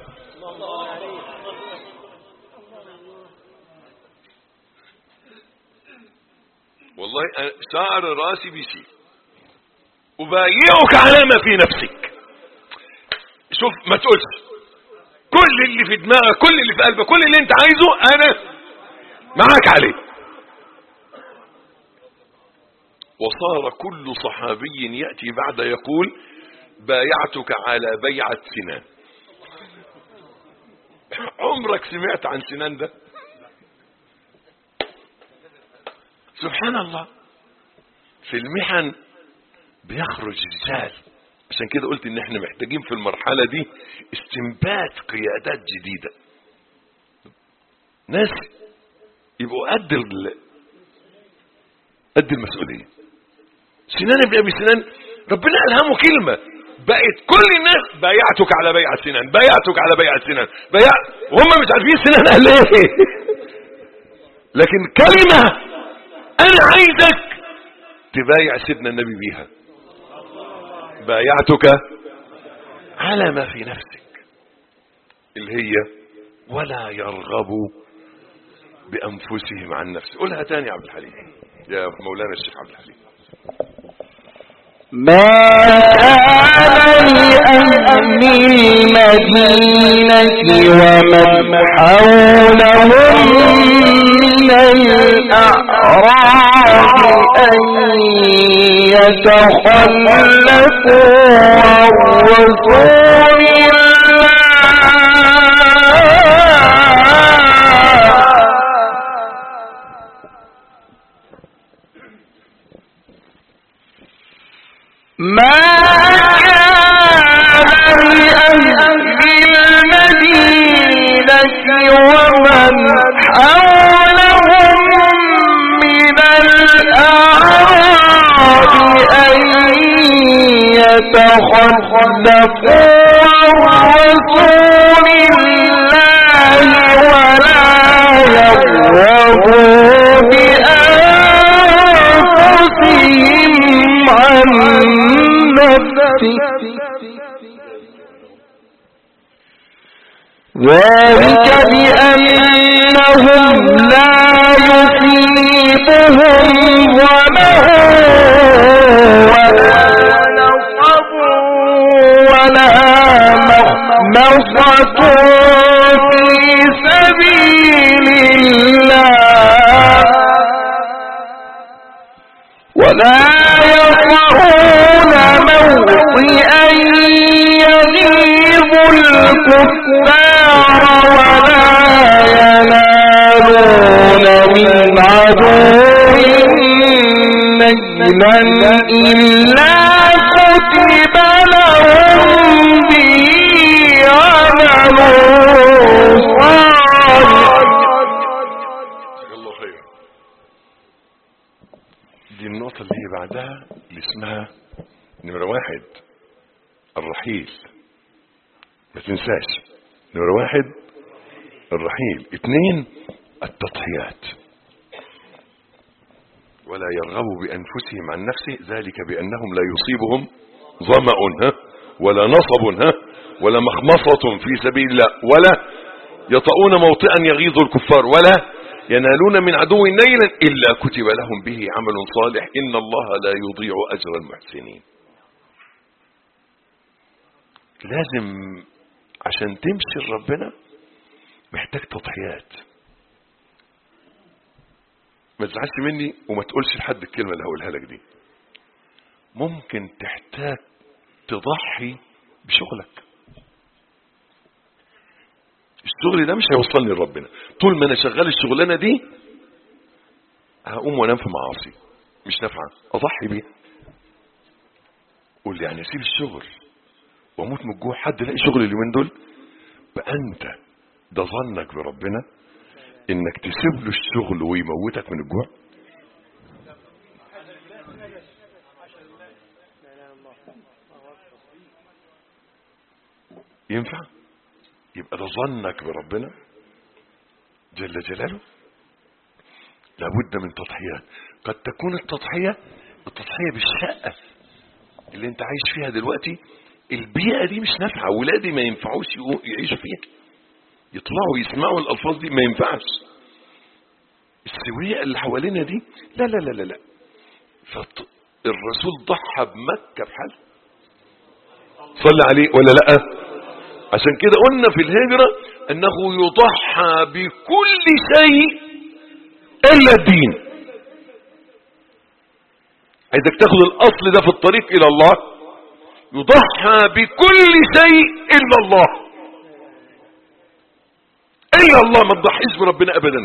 والله أنا شعر راسي بيشيل أبايعك على ما في نفسك شوف ما تقولش كل اللي في دماغك كل اللي في قلبك كل اللي انت عايزه انا معاك عليه وصار كل صحابي يأتي بعد يقول بايعتك على بيعة سنان عمرك سمعت عن سنان ده سبحان الله في المحن بيخرج رجال عشان كده قلت ان احنا محتاجين في المرحلة دي استنبات قيادات جديدة ناس يبقوا قد ال... قد المسؤولية سنان ابن ابي سنان ربنا الهمه كلمة بقت كل الناس بايعتك على بيعة سنان بايعتك على بيعة سنان بايع وهم مش عارفين سنان قال ايه لكن كلمة انا عايزك تبايع سيدنا النبي بيها بايعتك على ما في نفسك اللي هي ولا يرغبوا بأنفسهم عن نفسه قولها تاني يا عبد الحليم يا مولانا الشيخ عبد الحليم ما كان لأهل المدينة ومن حولهم من الأعراب أن يتخلفوا عن رسول الله ما كان لأهل المدينة ومن حولهم من الأعراب أن يتخلفوا عن رسول الله ولا يرغبوا بأنفسهم عن نفسه ذلك بأنهم لا يصيبهم ظمأ ولا نصب ولا مخمصة في سبيل الله ولا يطعون موطئا يغيظ الكفار ولا ينالون من عدو نجلا إلا كتب لهم به عمل صالح جزاك الله خير دي النقطة اللي هي بعدها اللي اسمها نمرة واحد الرحيل ما تنساش نمرة واحد الرحيل اثنين التضحيات ولا يرغبوا بأنفسهم عن نفسه ذلك بأنهم لا يصيبهم ظمأ ها ولا نصب ها ولا مخمصة في سبيل الله ولا يطؤون موطئا يغيظ الكفار ولا ينالون من عدو نيلا إلا كتب لهم به عمل صالح إن الله لا يضيع أجر المحسنين لازم عشان تمشي لربنا محتاج تضحيات ما تزعلش مني وما تقولش لحد الكلمة اللي هقولها لك دي ممكن تحتاج تضحي بشغلك الشغل ده مش هيوصلني لربنا طول ما انا شغال الشغلانه دي هقوم وانام في معاصي مش نافعه اضحي بيها قول لي يعني اسيب الشغل واموت من الجوع حد يلاقي شغل اليومين دول بقى انت ده ظنك بربنا انك تسيب له الشغل ويموتك من الجوع ينفع يبقى ده ظنك بربنا جل جلاله لابد من تضحيات قد تكون التضحية التضحية بالشقة اللي انت عايش فيها دلوقتي البيئة دي مش نافعة ولادي ما ينفعوش يقو- يعيشوا فيها يطلعوا يسمعوا الألفاظ دي ما ينفعش السوية اللي حوالينا دي لا لا لا لا لا فت... الرسول ضحى بمكة بحال صلى عليه ولا لا عشان كده قلنا في الهجرة انه يضحى بكل شيء الا الدين عايزك تاخد الاصل ده في الطريق الى الله يضحى بكل شيء الا الله الا الله ما تضحيش بربنا ابدا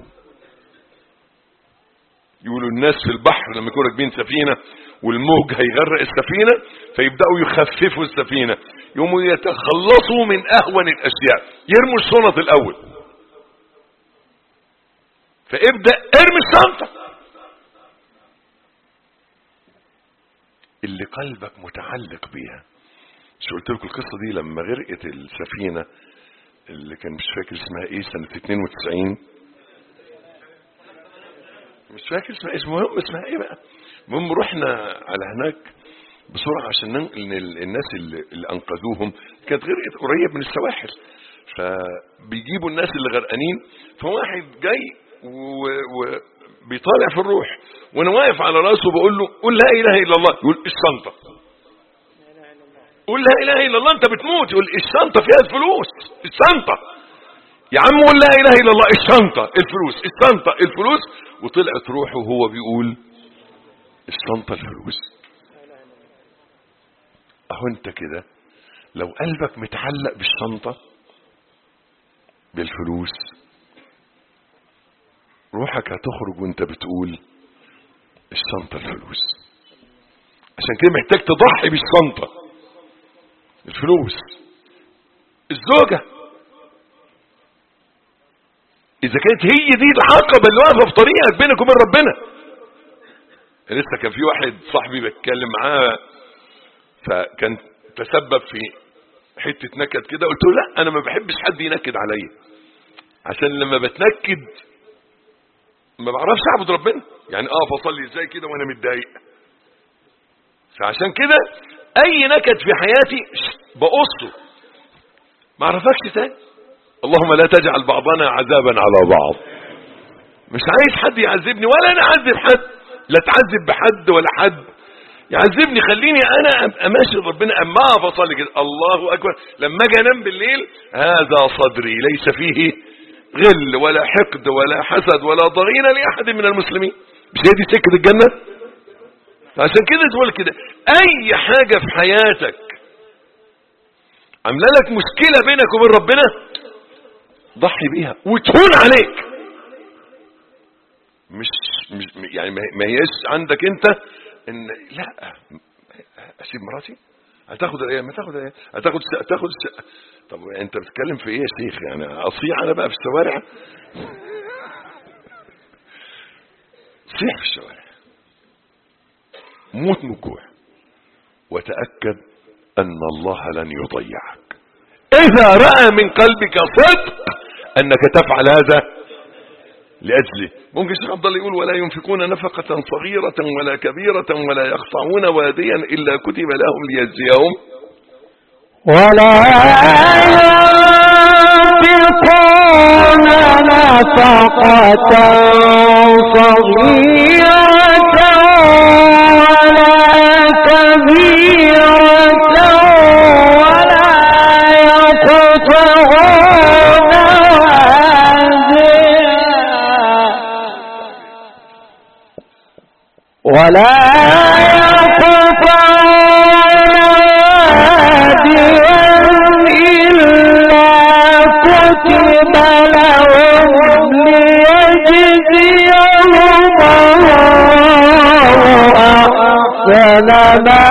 يقولوا الناس في البحر لما يكونوا راكبين سفينه والموج هيغرق السفينه فيبداوا يخففوا السفينه يقوموا يتخلصوا من اهون الاشياء يرموا الشنط الاول فابدا ارمي الشنطه اللي قلبك متعلق بيها مش قلت لكم القصه دي لما غرقت السفينه اللي كان مش فاكر اسمها ايه سنه 92 مش فاكر اسمها ايه المهم اسمها ايه بقى المهم رحنا على هناك بسرعه عشان ننقل الناس اللي, اللي انقذوهم كانت غرقت قريب من السواحل فبيجيبوا الناس اللي غرقانين فواحد جاي وبيطالع في الروح وانا واقف على راسه بقول له قول لا اله الا الله يقول الشنطه قول لا اله الا الله انت بتموت يقول الشنطه فيها الفلوس الشنطه يا عم قول لا اله الا الله الشنطه الفلوس الشنطه الفلوس وطلعت روحه وهو بيقول الشنطه الفلوس اهو انت كده لو قلبك متعلق بالشنطه بالفلوس روحك هتخرج وانت بتقول الشنطه الفلوس عشان كده محتاج تضحي بالشنطه الفلوس الزوجه اذا كانت هي دي العقبه اللي واقفه في طريقك بينك وبين ربنا لسه كان في واحد صاحبي بتكلم معاه فكان تسبب في حته نكد كده قلت له لا انا ما بحبش حد ينكد عليا عشان لما بتنكد ما بعرفش اعبد ربنا يعني اقف اصلي ازاي كده وانا متضايق فعشان كده اي نكد في حياتي بقصه ما اعرفكش تاني اللهم لا تجعل بعضنا عذابا على بعض مش عايز حد يعذبني ولا انا اعذب حد لا تعذب بحد ولا حد يعذبني خليني انا ابقى ماشي ربنا اما اقف اصلي كده الله اكبر لما اجي انام بالليل هذا صدري ليس فيه غل ولا حقد ولا حسد ولا ضغينه لاحد من المسلمين مش هي دي سكه الجنه عشان كده تقول كده اي حاجه في حياتك عامله لك مشكله بينك وبين ربنا ضحي بيها وتهون عليك مش, مش يعني ما هيش عندك انت ان لا اسيب مراتي هتاخد ايه ما تاخد ايه هتاخد الشقه تاخد الشقه طب انت بتتكلم في ايه يا شيخ يعني اصيح انا بقى في الشوارع صيح في الشوارع موت من الجوع وتاكد ان الله لن يضيعك اذا راى من قلبك صدق انك تفعل هذا لاجله ممكن الشيخ عبد الله يقول ولا ينفقون نفقه صغيره ولا كبيره ولا يقطعون واديا الا كتب لهم ليجزيهم ولا ينفقون نفقة صغيرة ولا كبيرة ولا يقطعون واديا ولا يقطعون واديا إلا كتب لهم ليجزيهم الله أحسن ما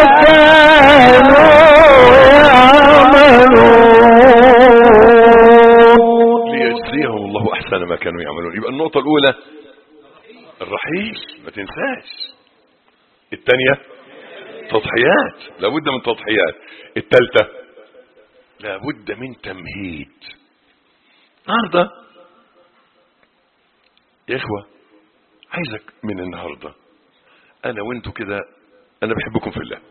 كانوا يعملون ليجزيهم الله احسن ما كانوا يعملون يبقى النقطه الاولى الرحيل ما تنساش الثانيه تضحيات لابد من تضحيات الثالثه لابد من تمهيد النهارده يا اخوه عايزك من النهارده انا وانتوا كده انا بحبكم في الله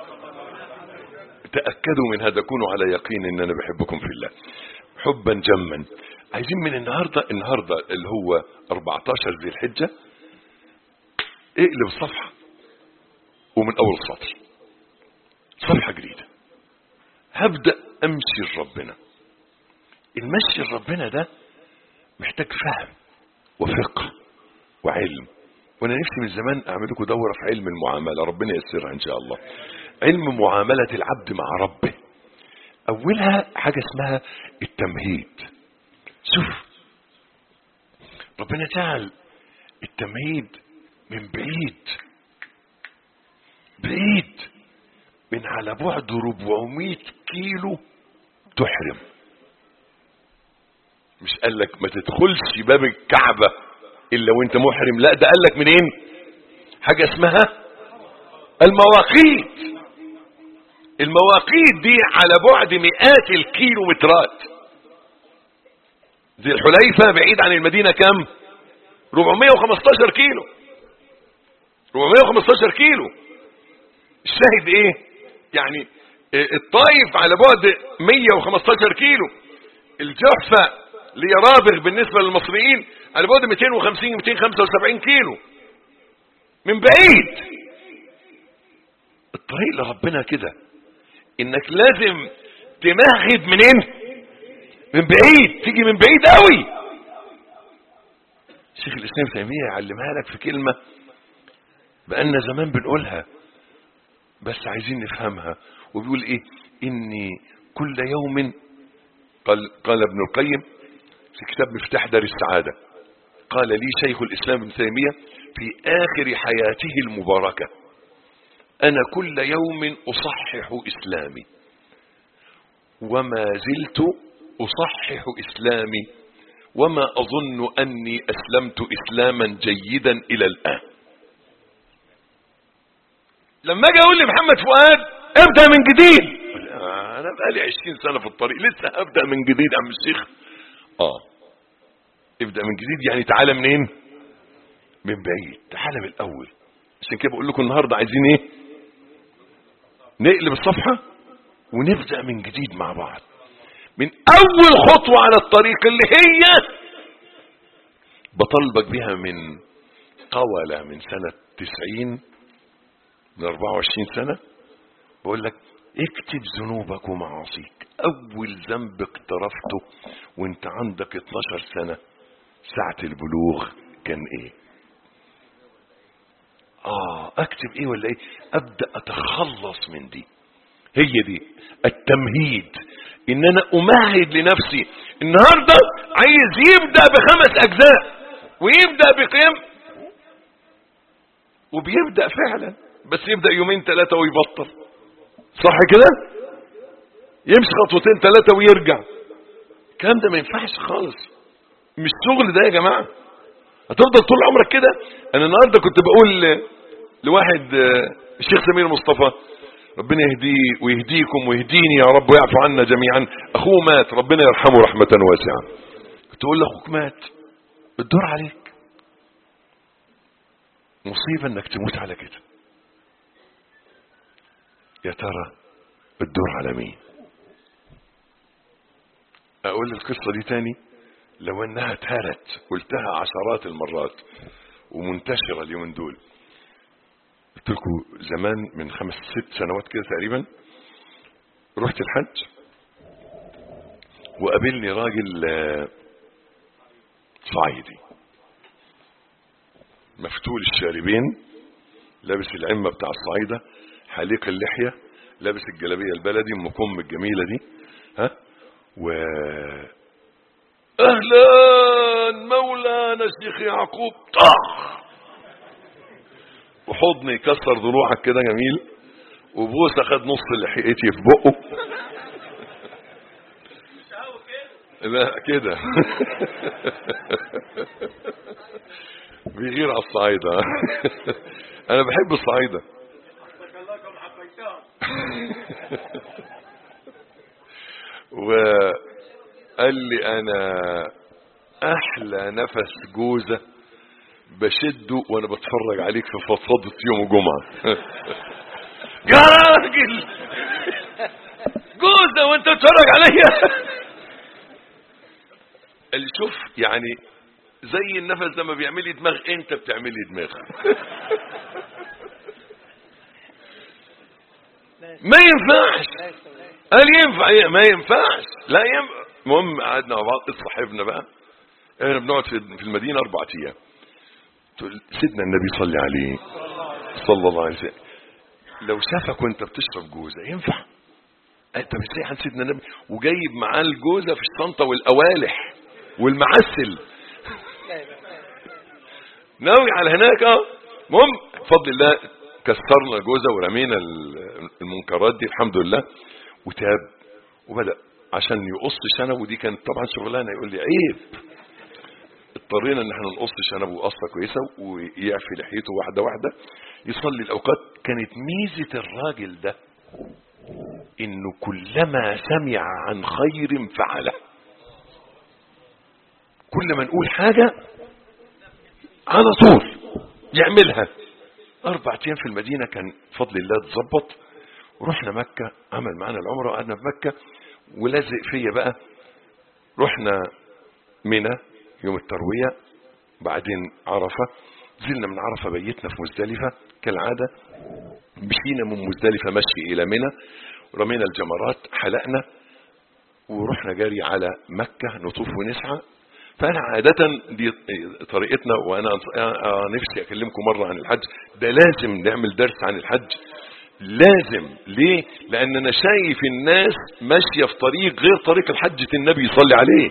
تاكدوا من هذا كونوا على يقين ان انا بحبكم في الله حبا جما عايزين من النهارده النهارده اللي هو 14 ذي الحجه اقلب صفحه ومن اول سطر صفحة جديدة هبدأ امشي لربنا المشي لربنا ده محتاج فهم وفقه وعلم وانا نفسي من زمان اعمل لكم دوره في علم المعامله ربنا ييسرها ان شاء الله علم معامله العبد مع ربه اولها حاجه اسمها التمهيد شوف ربنا جعل التمهيد من بعيد بعيد من على بعد 400 كيلو تحرم مش قال لك ما تدخلش باب الكعبة الا وانت محرم لا ده قال لك منين حاجة اسمها المواقيت المواقيت دي على بعد مئات الكيلومترات ذي الحليفة بعيد عن المدينة كم 415 كيلو 415 كيلو الشاهد ايه يعني الطائف على بعد 115 كيلو الجحفة ليرابغ بالنسبة للمصريين على بعد 250 275 كيلو من بعيد الطريق لربنا كده انك لازم تمهد منين من بعيد تيجي من بعيد قوي شيخ الاسلام تيميه يعلمها لك في كلمه بقالنا زمان بنقولها بس عايزين نفهمها وبيقول ايه اني كل يوم قال, قال ابن القيم في كتاب مفتاح دار السعادة قال لي شيخ الإسلام ابن تيمية في آخر حياته المباركة أنا كل يوم أصحح إسلامي وما زلت أصحح إسلامي وما أظن أني أسلمت إسلاما جيدا إلى الآن لما اجي اقول لمحمد فؤاد ابدا من جديد انا بقالي 20 سنه في الطريق لسه ابدا من جديد عم الشيخ اه ابدا من جديد يعني تعالى منين من بعيد تعالى من الاول عشان كده بقول لكم النهارده عايزين ايه نقلب الصفحه ونبدا من جديد مع بعض من اول خطوه على الطريق اللي هي بطلبك بها من قولة من سنة 90 من 24 سنة بقول لك اكتب ذنوبك ومعاصيك اول ذنب اقترفته وانت عندك 12 سنة ساعة البلوغ كان ايه اه اكتب ايه ولا ايه ابدأ اتخلص من دي هي دي التمهيد ان انا امهد لنفسي النهاردة عايز يبدأ بخمس اجزاء ويبدأ بقيم وبيبدأ فعلا بس يبدأ يومين ثلاثة ويبطل صح كده يمشي خطوتين ثلاثة ويرجع الكلام ده ما ينفعش خالص مش شغل ده يا جماعة هتفضل طول عمرك كده انا النهاردة كنت بقول لواحد الشيخ سمير مصطفى ربنا يهديه ويهديكم ويهديني يا رب ويعفو عنا جميعا اخوه مات ربنا يرحمه رحمة واسعة كنت اقول له اخوك مات الدور عليك مصيبة انك تموت على كده يا ترى الدور على مين اقول القصة دي تاني لو انها اتهرت قلتها عشرات المرات ومنتشرة اليومين دول قلت لكم زمان من خمس ست سنوات كده تقريبا رحت الحج وقابلني راجل صعيدي مفتول الشاربين لابس العمة بتاع الصعيدة حليق اللحية لابس الجلابية البلدي ام كم الجميلة دي ها و اهلا مولانا الشيخ يعقوب طخ وحضني كسر ضلوعك كده جميل وبوسه خد نص لحيتي في بقه لا كده بيغير على الصعايدة انا بحب الصعايدة وقال لي انا احلى نفس جوزة بشده وانا بتفرج عليك في فضفضة يوم الجمعة يا راجل جوزة وانت بتتفرج عليا قال لي شوف يعني زي النفس لما بيعمل لي دماغ انت بتعمل لي دماغ ما ينفعش قال ينفع إيه؟ ما ينفعش لا ينفع المهم قعدنا مع بعض اتصاحبنا بقى احنا بنقعد في في المدينه اربع ايام تقول سيدنا النبي صلي عليه صلى الله عليه وسلم لو شافك وانت بتشرب جوزه ينفع انت ازاي عن سيدنا النبي وجايب معاه الجوزه في الشنطه والاوالح والمعسل ناوي على هناك اه المهم بفضل الله كسرنا جوزه ورمينا ال- المنكرات دي الحمد لله وتاب وبدا عشان يقص شنبه ودي كانت طبعا شغلانه يقول لي عيب اضطرينا ان احنا نقص شنبه قصه كويسه ويعفي لحيته واحده واحده يصلي الاوقات كانت ميزه الراجل ده انه كلما سمع عن خير فعله كل ما نقول حاجه على طول يعملها اربع ايام في المدينه كان بفضل الله اتظبط ورحنا مكه عمل معانا العمره وقعدنا في مكه ولازق فيا بقى رحنا منى يوم الترويه بعدين عرفه نزلنا من عرفه بيتنا في مزدلفه كالعاده مشينا من مزدلفه مشي الى منى رمينا الجمرات حلقنا ورحنا جاري على مكه نطوف ونسعى فانا عاده دي طريقتنا وانا أنص- آه نفسي اكلمكم مره عن الحج ده لازم نعمل درس عن الحج لازم ليه لان انا شايف الناس ماشيه في طريق غير طريق الحجة النبي صلى عليه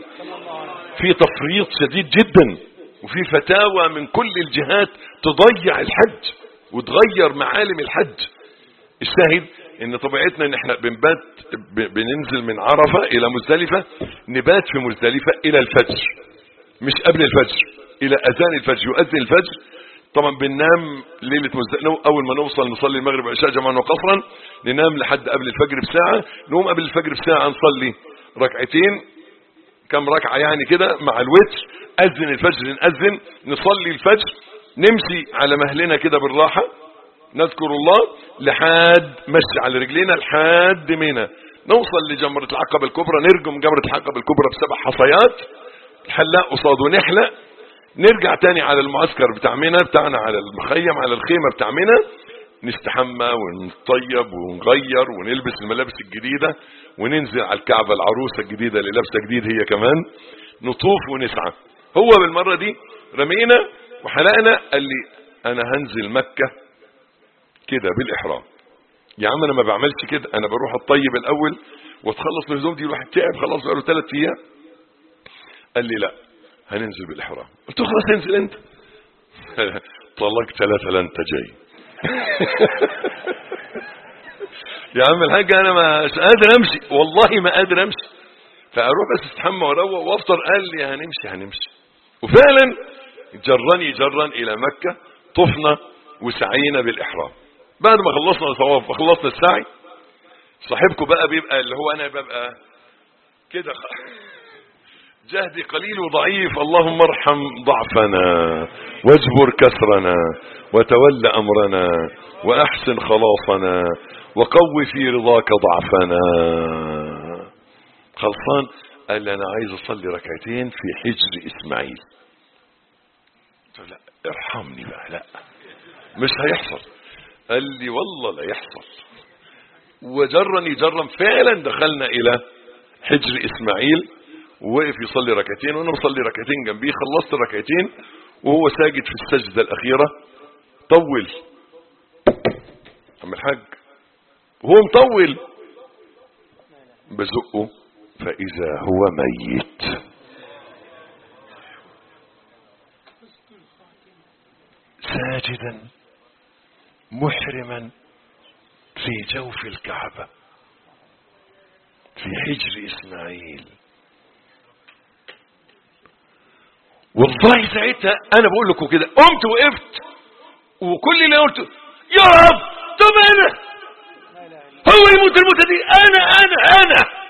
في تفريط شديد جدا وفي فتاوى من كل الجهات تضيع الحج وتغير معالم الحج الشاهد ان طبيعتنا ان احنا بنبات ب- بننزل من عرفة الى مزدلفة نبات في مزدلفة الى الفجر مش قبل الفجر الى اذان الفجر يؤذن الفجر طبعا بننام ليلة مزدلفة اول ما نوصل نصلي المغرب والعشاء جمعا وقصرا ننام لحد قبل الفجر بساعة نقوم قبل الفجر بساعة نصلي ركعتين كم ركعة يعني كده مع الوتر أذن الفجر نأذن نصلي الفجر نمشي على مهلنا كده بالراحة نذكر الله لحد مشي على رجلينا لحد منى نوصل لجمرة العقبة الكبرى نرجم جمرة العقبة الكبرى بسبع حصيات الحلاق قصاده نحلق نرجع تاني على المعسكر بتاع منى بتاعنا على المخيم على الخيمة بتاع منى نستحمى ونطيب ونغير ونلبس الملابس الجديدة وننزل على الكعبة العروسة الجديدة اللي لابسة جديد هي كمان نطوف ونسعى هو بالمرة دي رمينا وحلقنا قال لي انا هنزل مكة كده بالاحرام يا عم انا ما بعملش كده انا بروح الطيب الاول واتخلص من الهدوم دي الواحد تعب خلاص بقاله ثلاث ايام قال لي لا هننزل بالاحرام قلت له خلاص انزل انت طلقت ثلاثة لا انت جاي يا عم الحاج انا مش قادر امشي والله ما قادر امشي فاروح بس استحمى واروق وافطر قال لي هنمشي هنمشي وفعلا جرني جرا الى مكة طفنا وسعينا بالاحرام بعد ما خلصنا الطواف وخلصنا السعي صاحبكم بقى بيبقى اللي هو انا ببقى كده خ- جهدي قليل وضعيف اللهم ارحم ضعفنا واجبر كسرنا وتول امرنا واحسن خلاصنا وقو في رضاك ضعفنا خلصان قال لي انا عايز اصلي ركعتين في حجر اسماعيل قلت له لا ارحمني بقى لا مش هيحصل قال لي والله لا يحصل وجرني جرا فعلا دخلنا الى حجر اسماعيل ووقف يصلي ركعتين وانا بصلي ركعتين جنبيه خلصت الركعتين وهو ساجد في السجدة الأخيرة طول أم الحاج وهو مطول بزقه فإذا هو ميت ساجدا محرما في جوف الكعبة في حجر إسماعيل والله ساعتها انا بقول لكم كده قمت وقفت وكل اللي قلته يا رب طب انا هو يموت الموتة دي انا انا انا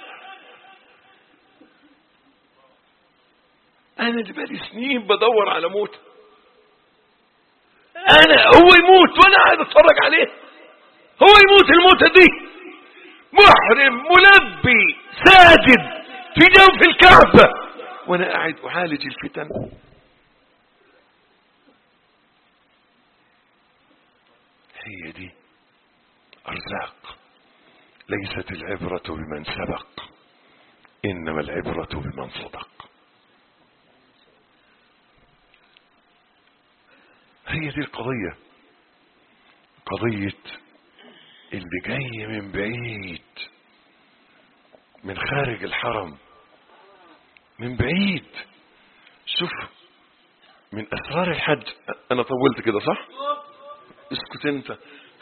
انا اللي بقالي سنين بدور على موت انا هو يموت وانا قاعد اتفرج عليه هو يموت الموتة دي محرم ملبي ساجد في جوف الكعبة وانا قاعد اعالج الفتن هي دي ارزاق ليست العبرة بمن سبق إنما العبرة بمن صدق هي دي القضية قضية اللي جاي من بعيد من خارج الحرم من بعيد شوف من اسرار الحج انا طولت كده صح اسكت انت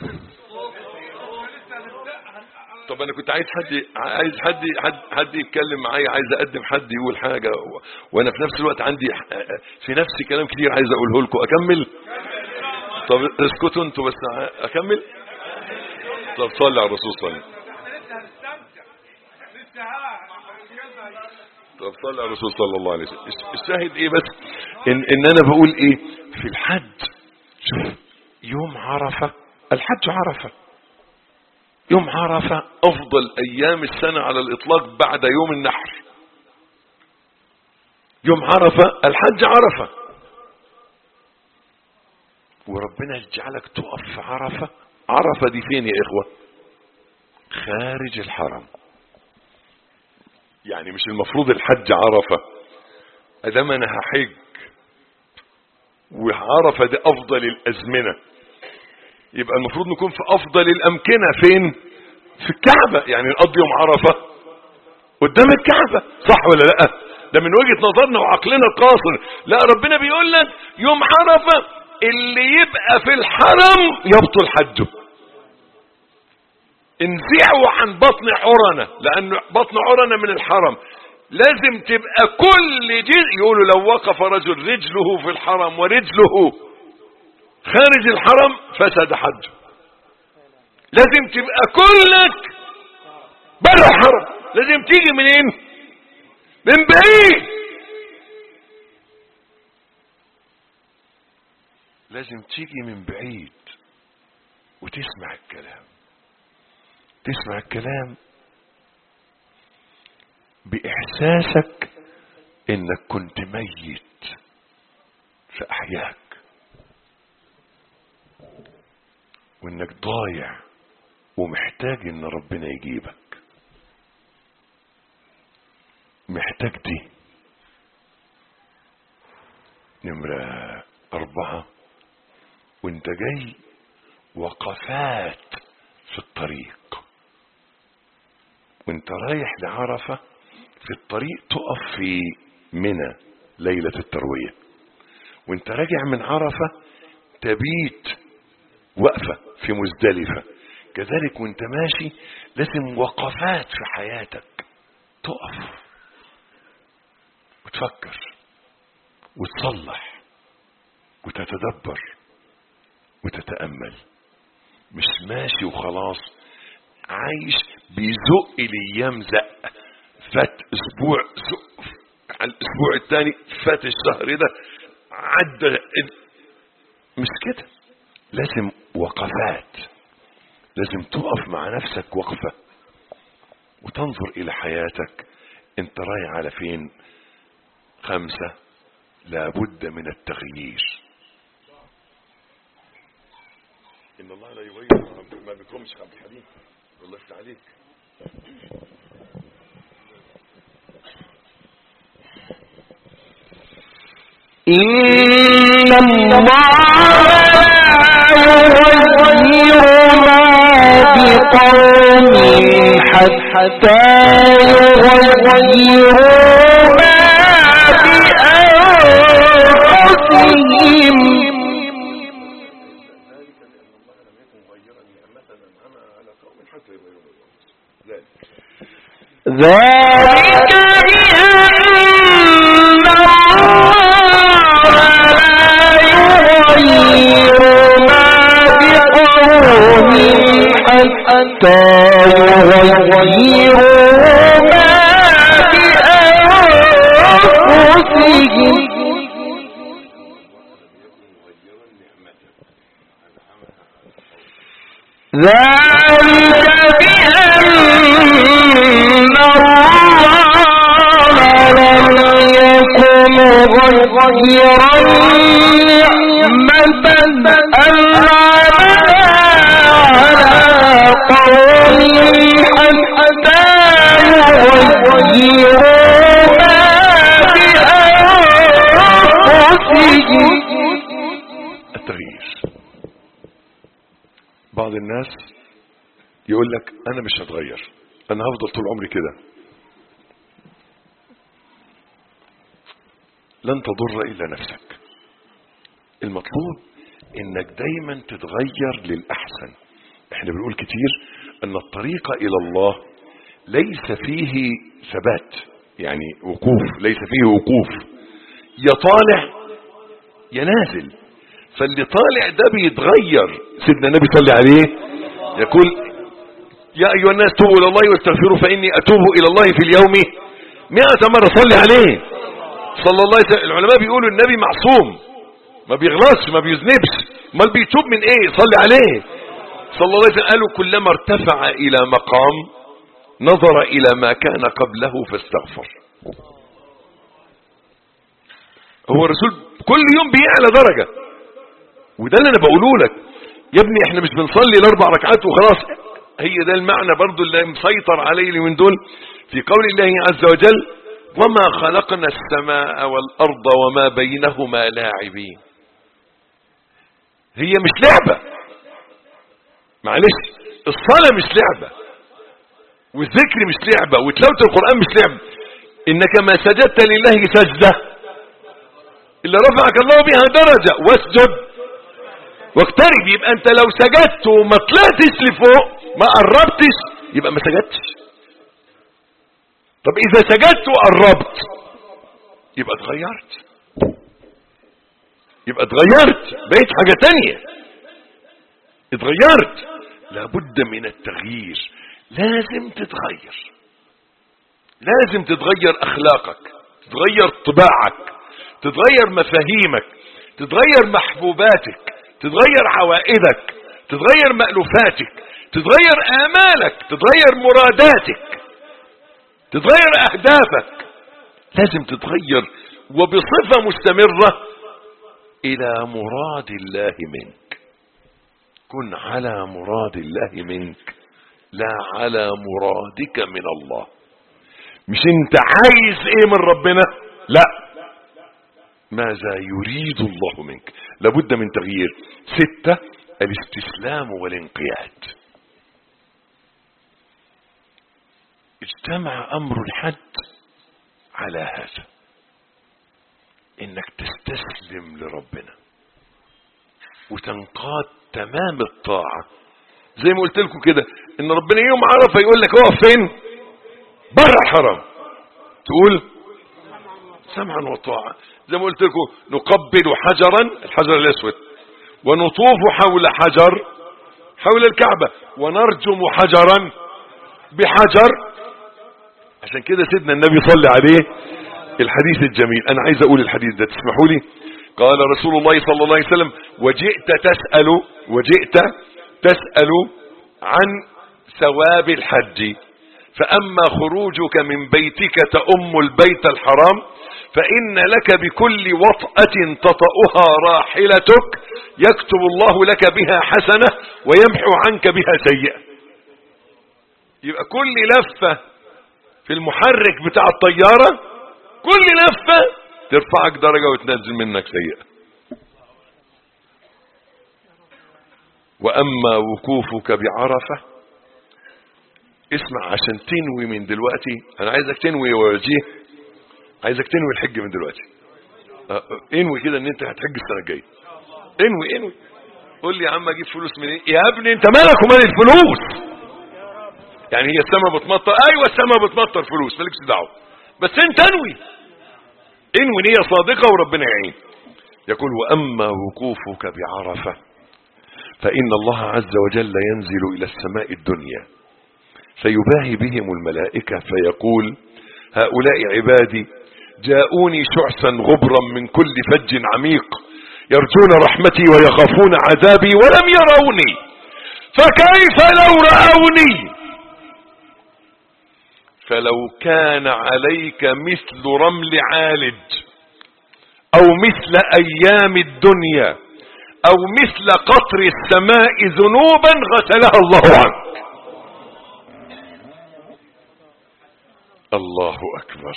طب انا كنت عايز حد عايز حد حد حد يتكلم معايا عايز اقدم حد يقول حاجه و... وانا في نفس الوقت عندي في نفسي كلام كتير عايز اقوله لكم اكمل طب اسكتوا انتوا بس اكمل طب صلي على الرسول صلى طب صلي على الرسول صلى الله عليه وسلم الشاهد ايه بس ان, ان انا بقول ايه في الحج شوف يوم عرفة الحج عرفة يوم عرفة افضل ايام السنة على الاطلاق بعد يوم النحر يوم عرفة الحج عرفة وربنا يجعلك تقف في عرفة عرفة دي فين يا اخوة خارج الحرم يعني مش المفروض الحج عرفة ادام انا هحج وعرفة دي افضل الازمنة يبقى المفروض نكون في افضل الامكنة فين في الكعبة يعني نقضي يوم عرفة قدام الكعبة صح ولا لا ده من وجهة نظرنا وعقلنا القاصر لا ربنا بيقول لك يوم عرفة اللي يبقى في الحرم يبطل حجه انزعوا عن بطن عرنة لان بطن عرنة من الحرم لازم تبقى كل جزء يقولوا لو وقف رجل رجله في الحرم ورجله خارج الحرم فسد حجه لازم تبقى كلك بره الحرم لازم تيجي منين من بعيد لازم تيجي من بعيد وتسمع الكلام تسمع الكلام بإحساسك إنك كنت ميت فأحياك وإنك ضايع ومحتاج إن ربنا يجيبك محتاج دي نمرة أربعة وانت جاي وقفات في الطريق وانت رايح لعرفة في الطريق تقف في منى ليلة التروية وانت راجع من عرفة تبيت وقفة في مزدلفة كذلك وانت ماشي لازم وقفات في حياتك تقف وتفكر وتصلح وتتدبر وتتأمل مش ماشي وخلاص عايش بيزق الايام زق فات اسبوع زق على الاسبوع الثاني فات الشهر ده عدى مش كده لازم وقفات لازم تقف مع نفسك وقفة وتنظر الى حياتك انت رايح على فين خمسة لابد من التغيير ان الله لا يغير ما بكمش عبد الحليم الله يفتح عليك إن الله يغير ما بقوم حتى يغيروا ما بأنفسهم ذلك بأن الله لا يغير ما بقوم حتى يغيروا ما بأنفسهم ذلك بأن الله لم يكن غيرا نعمة أنعمها على قوم ليغيروا ما بأنفسهم التغيير بعض الناس يقول لك انا مش هتغير انا هفضل طول عمري كده لن تضر الا نفسك المطلوب انك دايما تتغير للاحسن احنا بنقول كتير ان الطريق الى الله ليس فيه ثبات يعني وقوف ليس فيه وقوف يا طالع يا نازل فاللي طالع ده بيتغير سيدنا النبي صلى عليه يقول يا أيها الناس توبوا إلى الله واستغفروا فإني أتوب إلى الله في اليوم مئة مرة صلي عليه صلى الله عليه وسلم العلماء بيقولوا النبي معصوم ما بيغلطش ما بيذنبش امال بيتوب من ايه صلي عليه صلى الله عليه وسلم قالوا كلما ارتفع الى مقام نظر الى ما كان قبله فاستغفر هو الرسول كل يوم بيعلى درجة وده اللي انا بقوله لك يا ابني احنا مش بنصلي الاربع ركعات وخلاص هي ده المعنى برضو اللي مسيطر عليه من دول في قول الله عز وجل وما خلقنا السماء والارض وما بينهما لاعبين هي مش لعبة معلش الصلاة مش لعبة والذكر مش لعبة وتلاوة القرآن مش لعبة انك ما سجدت لله سجدة اللي رفعك الله بها درجة واسجد واقترب يبقى انت لو سجدت وما طلعتش لفوق ما قربتش يبقى ما سجدتش طب اذا سجدت وقربت يبقى اتغيرت يبقى اتغيرت بقيت حاجة تانية اتغيرت لابد من التغيير لازم تتغير لازم تتغير اخلاقك تتغير طباعك تتغير مفاهيمك تتغير محبوباتك تتغير عوائدك تتغير مألوفاتك تتغير آمالك تتغير مراداتك تتغير أهدافك لازم تتغير وبصفة مستمرة إلى مراد الله منك كن على مراد الله منك لا على مرادك من الله مش انت عايز ايه من ربنا لا ماذا يريد الله منك لابد من تغيير ستة الاستسلام والانقياد اجتمع امر الحد على هذا انك تستسلم لربنا وتنقاد تمام الطاعة زي ما قلت لكم كده ان ربنا يوم عرفه يقول لك اقف فين بره حرام تقول سمعا وطاعة زي ما قلت لكم نقبل حجرا الحجر الاسود ونطوف حول حجر حول الكعبة ونرجم حجرا بحجر عشان كده سيدنا النبي صلى عليه الحديث الجميل انا عايز اقول الحديث ده تسمحوا لي قال رسول الله صلى الله عليه وسلم وجئت تسأل وجئت تسأل عن ثواب الحج فأما خروجك من بيتك تأم البيت الحرام فإن لك بكل وطأة تطأها راحلتك يكتب الله لك بها حسنة ويمحو عنك بها سيئة يبقى كل لفة في المحرك بتاع الطيارة كل لفة ترفعك درجة وتنزل منك سيئة وأما وقوفك بعرفة اسمع عشان تنوي من دلوقتي أنا عايزك تنوي وجيه عايزك تنوي الحج من دلوقتي اه، انوي كده ان انت هتحج السنة الجاية انوي انوي قول لي يا عم اجيب فلوس منين يا ابني انت مالك ومال الفلوس يعني هي السما بتمطر ايوه السما بتمطر فلوس مالكش دعوه بس انت انوي انوي نية صادقة وربنا يعين يقول واما وقوفك بعرفة فان الله عز وجل ينزل الى السماء الدنيا فيباهي بهم الملائكة فيقول هؤلاء عبادي جاءوني شعثا غبرا من كل فج عميق يرجون رحمتي ويخافون عذابي ولم يروني فكيف لو رأوني فلو كان عليك مثل رمل عالج او مثل ايام الدنيا او مثل قطر السماء ذنوبا غسلها الله عنك الله أكبر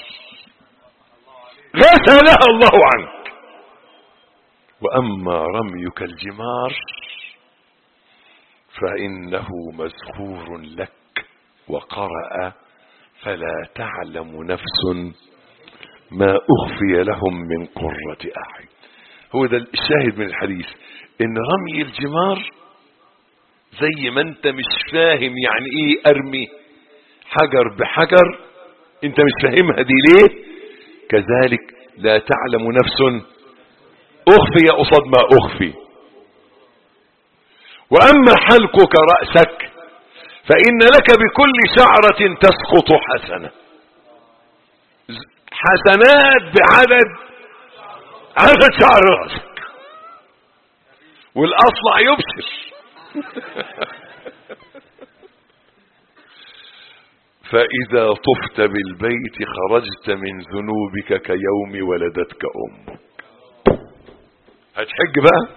غسلها الله عنك وأما رميك الجمار فإنه مزخور لك وقرأ فلا تعلم نفس ما أخفي لهم من قرة أعين هو ده الشاهد من الحديث إن رمي الجمار زي ما أنت مش فاهم يعني إيه أرمي حجر بحجر أنت مش فاهمها دي ليه كذلك لا تعلم نفس أخفي قصاد ما أخفي وأما حلقك رأسك فإن لك بكل شعرة تسقط حسنة حسنات بعدد عدد شعر رأسك والأصلع يبشر فإذا طفت بالبيت خرجت من ذنوبك كيوم ولدتك أمك هتحج بقى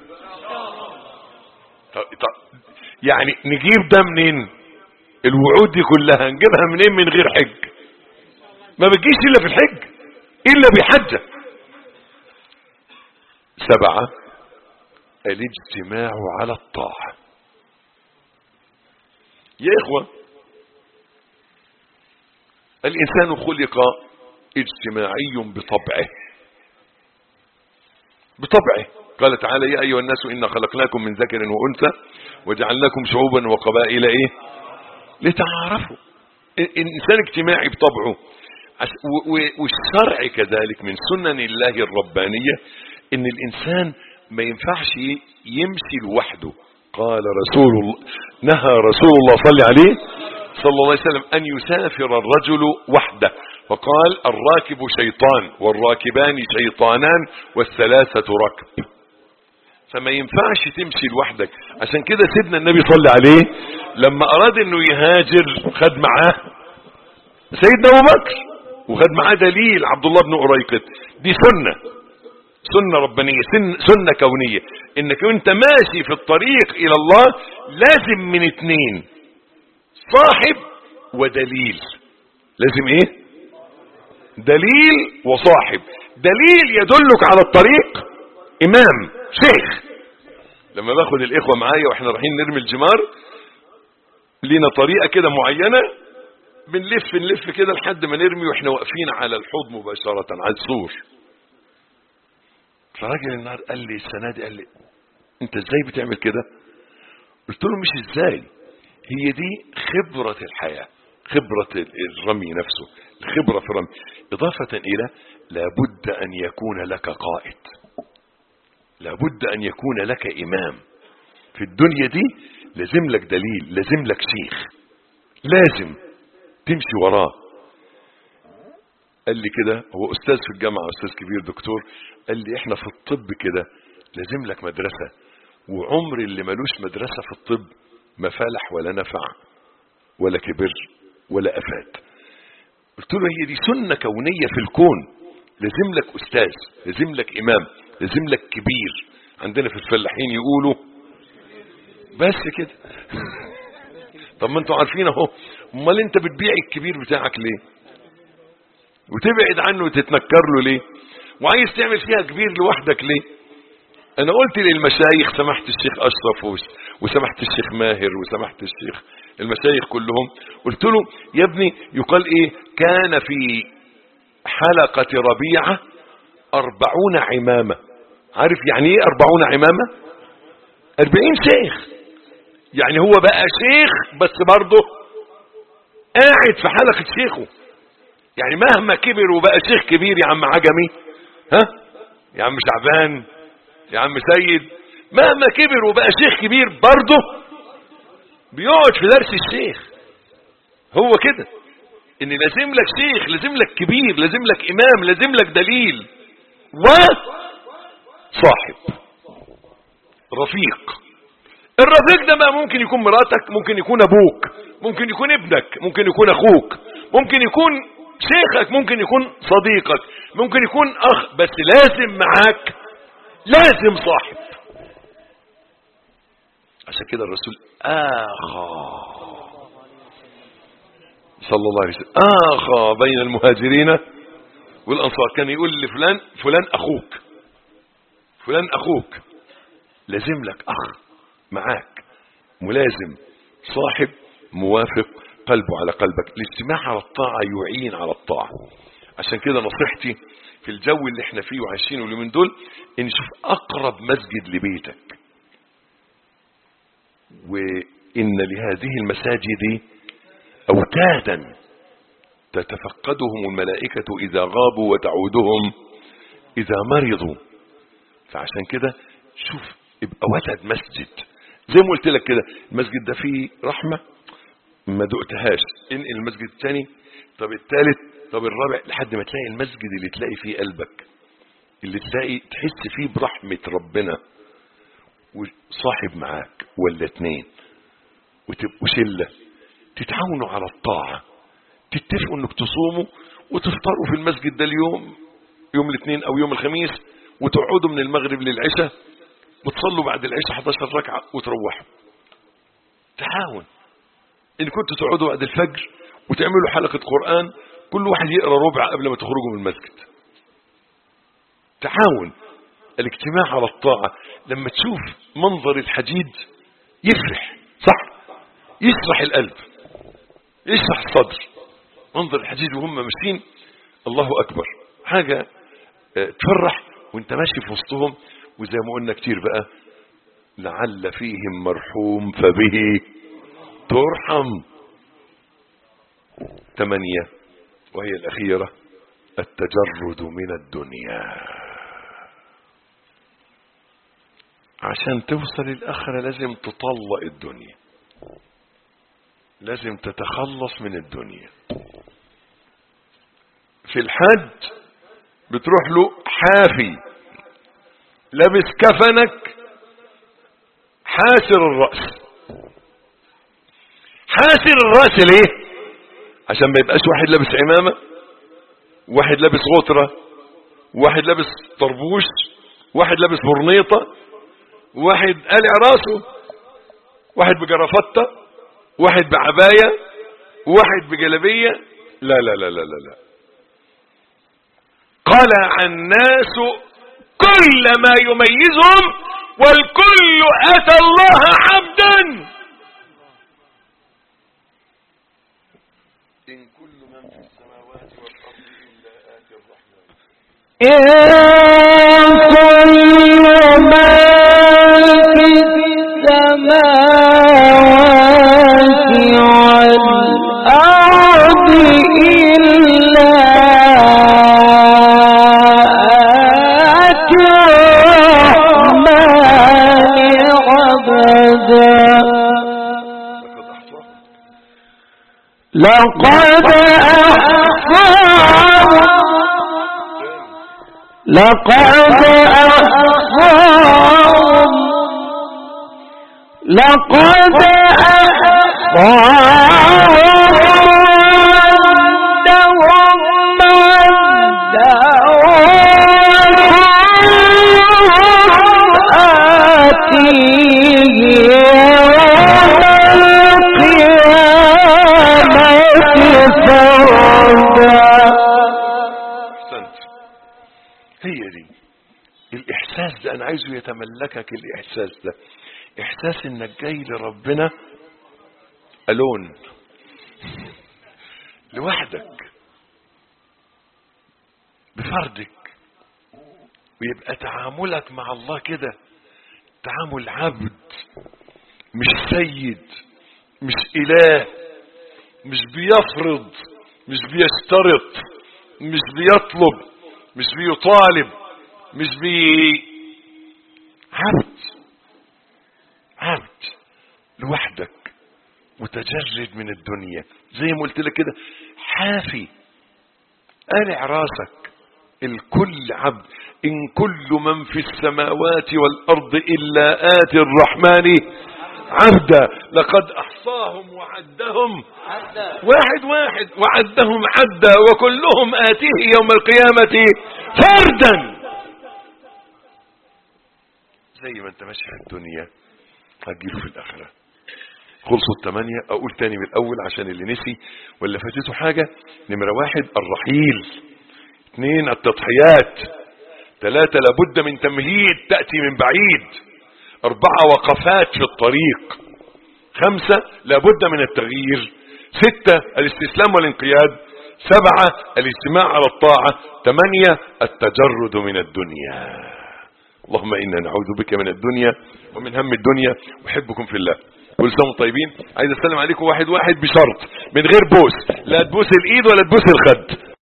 طب طب يعني نجيب ده منين الوعود دي كلها نجيبها منين من غير حج ما بتجيش الا في الحج الا بحجة سبعة الاجتماع على الطاعة يا اخوة الانسان خلق اجتماعي بطبعه بطبعه قال تعالى يا ايها الناس انا خلقناكم من ذكر وانثى وجعلناكم شعوبا وقبائل ايه لتعارفوا الانسان اجتماعي بطبعه والشرع كذلك من سنن الله الربانية ان الانسان ما ينفعش يمشي لوحده قال رسول الله نهى رسول الله صلى عليه صلى الله عليه وسلم ان يسافر الرجل وحده فقال الراكب شيطان والراكبان شيطانان والثلاثة ركب فما ينفعش تمشي لوحدك عشان كده سيدنا النبي صلى عليه لما اراد انه يهاجر خد معاه سيدنا ابو بكر وخد معاه دليل عبد الله بن أريقط دي سنة سنة ربانية سن سنة كونية انك انت ماشي في الطريق الى الله لازم من اتنين صاحب ودليل لازم ايه دليل وصاحب دليل يدلك على الطريق امام شيخ لما باخد الاخوة معايا واحنا رايحين نرمي الجمار لينا طريقة كده معينة بنلف نلف كده لحد ما نرمي واحنا واقفين على الحوض مباشرة على السور فراجل النهار قال لي السنة دي قال لي انت ازاي بتعمل كده قلت له مش ازاي هي دي خبرة الحياة خبرة الرمي نفسه الخبرة في الرمي إضافة إلى لابد أن يكون لك قائد لابد أن يكون لك إمام في الدنيا دي لازم لك دليل لازم لك شيخ لازم تمشي وراه قال لي كده هو أستاذ في الجامعة أستاذ كبير دكتور قال لي إحنا في الطب كده لازم لك مدرسة وعمر اللي ملوش مدرسة في الطب ما فالح ولا نفع ولا كبر ولا أفاد قلت له هي دي سنة كونية في الكون لازم لك أستاذ لازم لك إمام لازم لك كبير عندنا في الفلاحين يقولوا بس كده طب ما انتوا عارفين اهو امال انت بتبيع الكبير بتاعك ليه وتبعد عنه وتتنكر له ليه وعايز تعمل فيها كبير لوحدك ليه انا قلت للمشايخ سمحت الشيخ اشرف وسمحت الشيخ ماهر وسمحت الشيخ المشايخ كلهم قلت له يا ابني يقال ايه كان في حلقة ربيعة أربعون عمامة عارف يعني ايه أربعون عمامة أربعين شيخ يعني هو بقى شيخ بس برضه قاعد في حلقة شيخه يعني مهما كبر وبقى شيخ كبير يا عم عجمي ها يا عم شعبان يا عم سيد مهما كبر وبقى شيخ كبير برضه بيقعد في درس الشيخ هو كده ان لازم لك شيخ لازم لك كبير لازم لك امام لازم لك دليل و صاحب رفيق الرفيق ده بقى ممكن يكون مراتك ممكن يكون ابوك ممكن يكون ابنك ممكن يكون اخوك ممكن يكون شيخك ممكن يكون صديقك ممكن يكون اخ بس لازم معاك لازم صاحب عشان كده الرسول اخا صلى الله عليه وسلم آخى بين المهاجرين والأنصار كان يقول لفلان فلان أخوك فلان أخوك لازم لك أخ معاك ملازم صاحب موافق قلبه على قلبك الاجتماع على الطاعة يعين على الطاعة عشان كده نصيحتي في الجو اللي احنا فيه وعايشينه اليومين دول ان شوف اقرب مسجد لبيتك وان لهذه المساجد اوتادا تتفقدهم الملائكة اذا غابوا وتعودهم اذا مرضوا فعشان كده شوف ابقى وتد مسجد زي ما قلت لك كده المسجد ده فيه رحمة ما دقتهاش انقل المسجد الثاني طب الثالث طب الرابع لحد ما تلاقي المسجد اللي تلاقي فيه قلبك اللي تلاقي تحس فيه برحمة ربنا وصاحب معاك ولا اتنين وتبقوا شلة تتعاونوا على الطاعة تتفقوا انك تصوموا وتفطروا في المسجد ده اليوم يوم الاثنين او يوم الخميس وتقعدوا من المغرب للعشاء وتصلوا بعد العشاء 11 ركعة وتروحوا تعاون ان كنتوا تقعدوا بعد الفجر وتعملوا حلقة قرآن كل واحد يقرأ ربع قبل ما تخرجوا من المسجد تعاون الاجتماع على الطاعة لما تشوف منظر الحديد يفرح صح يشرح القلب يشرح الصدر منظر الحديد وهم ماشيين الله أكبر حاجة تفرح وانت ماشي في وسطهم وزي ما قلنا كتير بقى لعل فيهم مرحوم فبه ترحم ثمانية وهي الأخيرة التجرد من الدنيا عشان توصل الآخرة لازم تطلق الدنيا لازم تتخلص من الدنيا في الحج بتروح له حافي لابس كفنك حاسر الرأس حاسر الرأس ليه عشان ما يبقاش واحد لابس عمامة واحد لابس غطرة واحد لابس طربوش واحد لابس برنيطة واحد قلع راسه واحد بجرافطة واحد بعباية واحد بجلبية لا لا لا لا لا لا قلع الناس كل ما يميزهم والكل أتى الله عبدا إن كل من في السماوات والأرض إلا آتي الرحمن إن كل من في السماوات والأرض إلا آتي الرحمن عبدا لقد أحصاهم لقد أحصاهم لقد أحصاهم عندهم عدا آتيه يوم القيامة فردا أحسنت هي دي الإحساس ده أنا عايزه يتملكك الإحساس ده إحساس إنك جاي لربنا ألون لوحدك بفردك ويبقى تعاملك مع الله كده تعامل عبد مش سيد مش إله مش بيفرض مش بيشترط مش بيطلب مش بيطالب مش بي عبد عبد لوحدك متجرد من الدنيا زي ما قلت لك كده حافي قلع راسك الكل عبد إن كل من في السماوات والأرض إلا آتي الرحمن عبدا لقد أحصاهم وعدهم واحد واحد وعدهم عدا وكلهم آتيه يوم القيامة فردا زي ما انت ماشي في الدنيا هتجيله في الآخرة خلصوا الثمانية اقول تاني من الاول عشان اللي نسي ولا فاتته حاجة نمرة واحد الرحيل اثنين التضحيات ثلاثة لابد من تمهيد تأتي من بعيد أربعة وقفات في الطريق خمسة لابد من التغيير ستة الاستسلام والانقياد سبعة الاجتماع على الطاعة ثمانية التجرد من الدنيا اللهم إنا نعوذ بك من الدنيا ومن هم الدنيا أحبكم في الله كل سنة وانتم طيبين عايز أسلم عليكم واحد واحد بشرط من غير بوس لا تبوس الإيد ولا تبوس الخد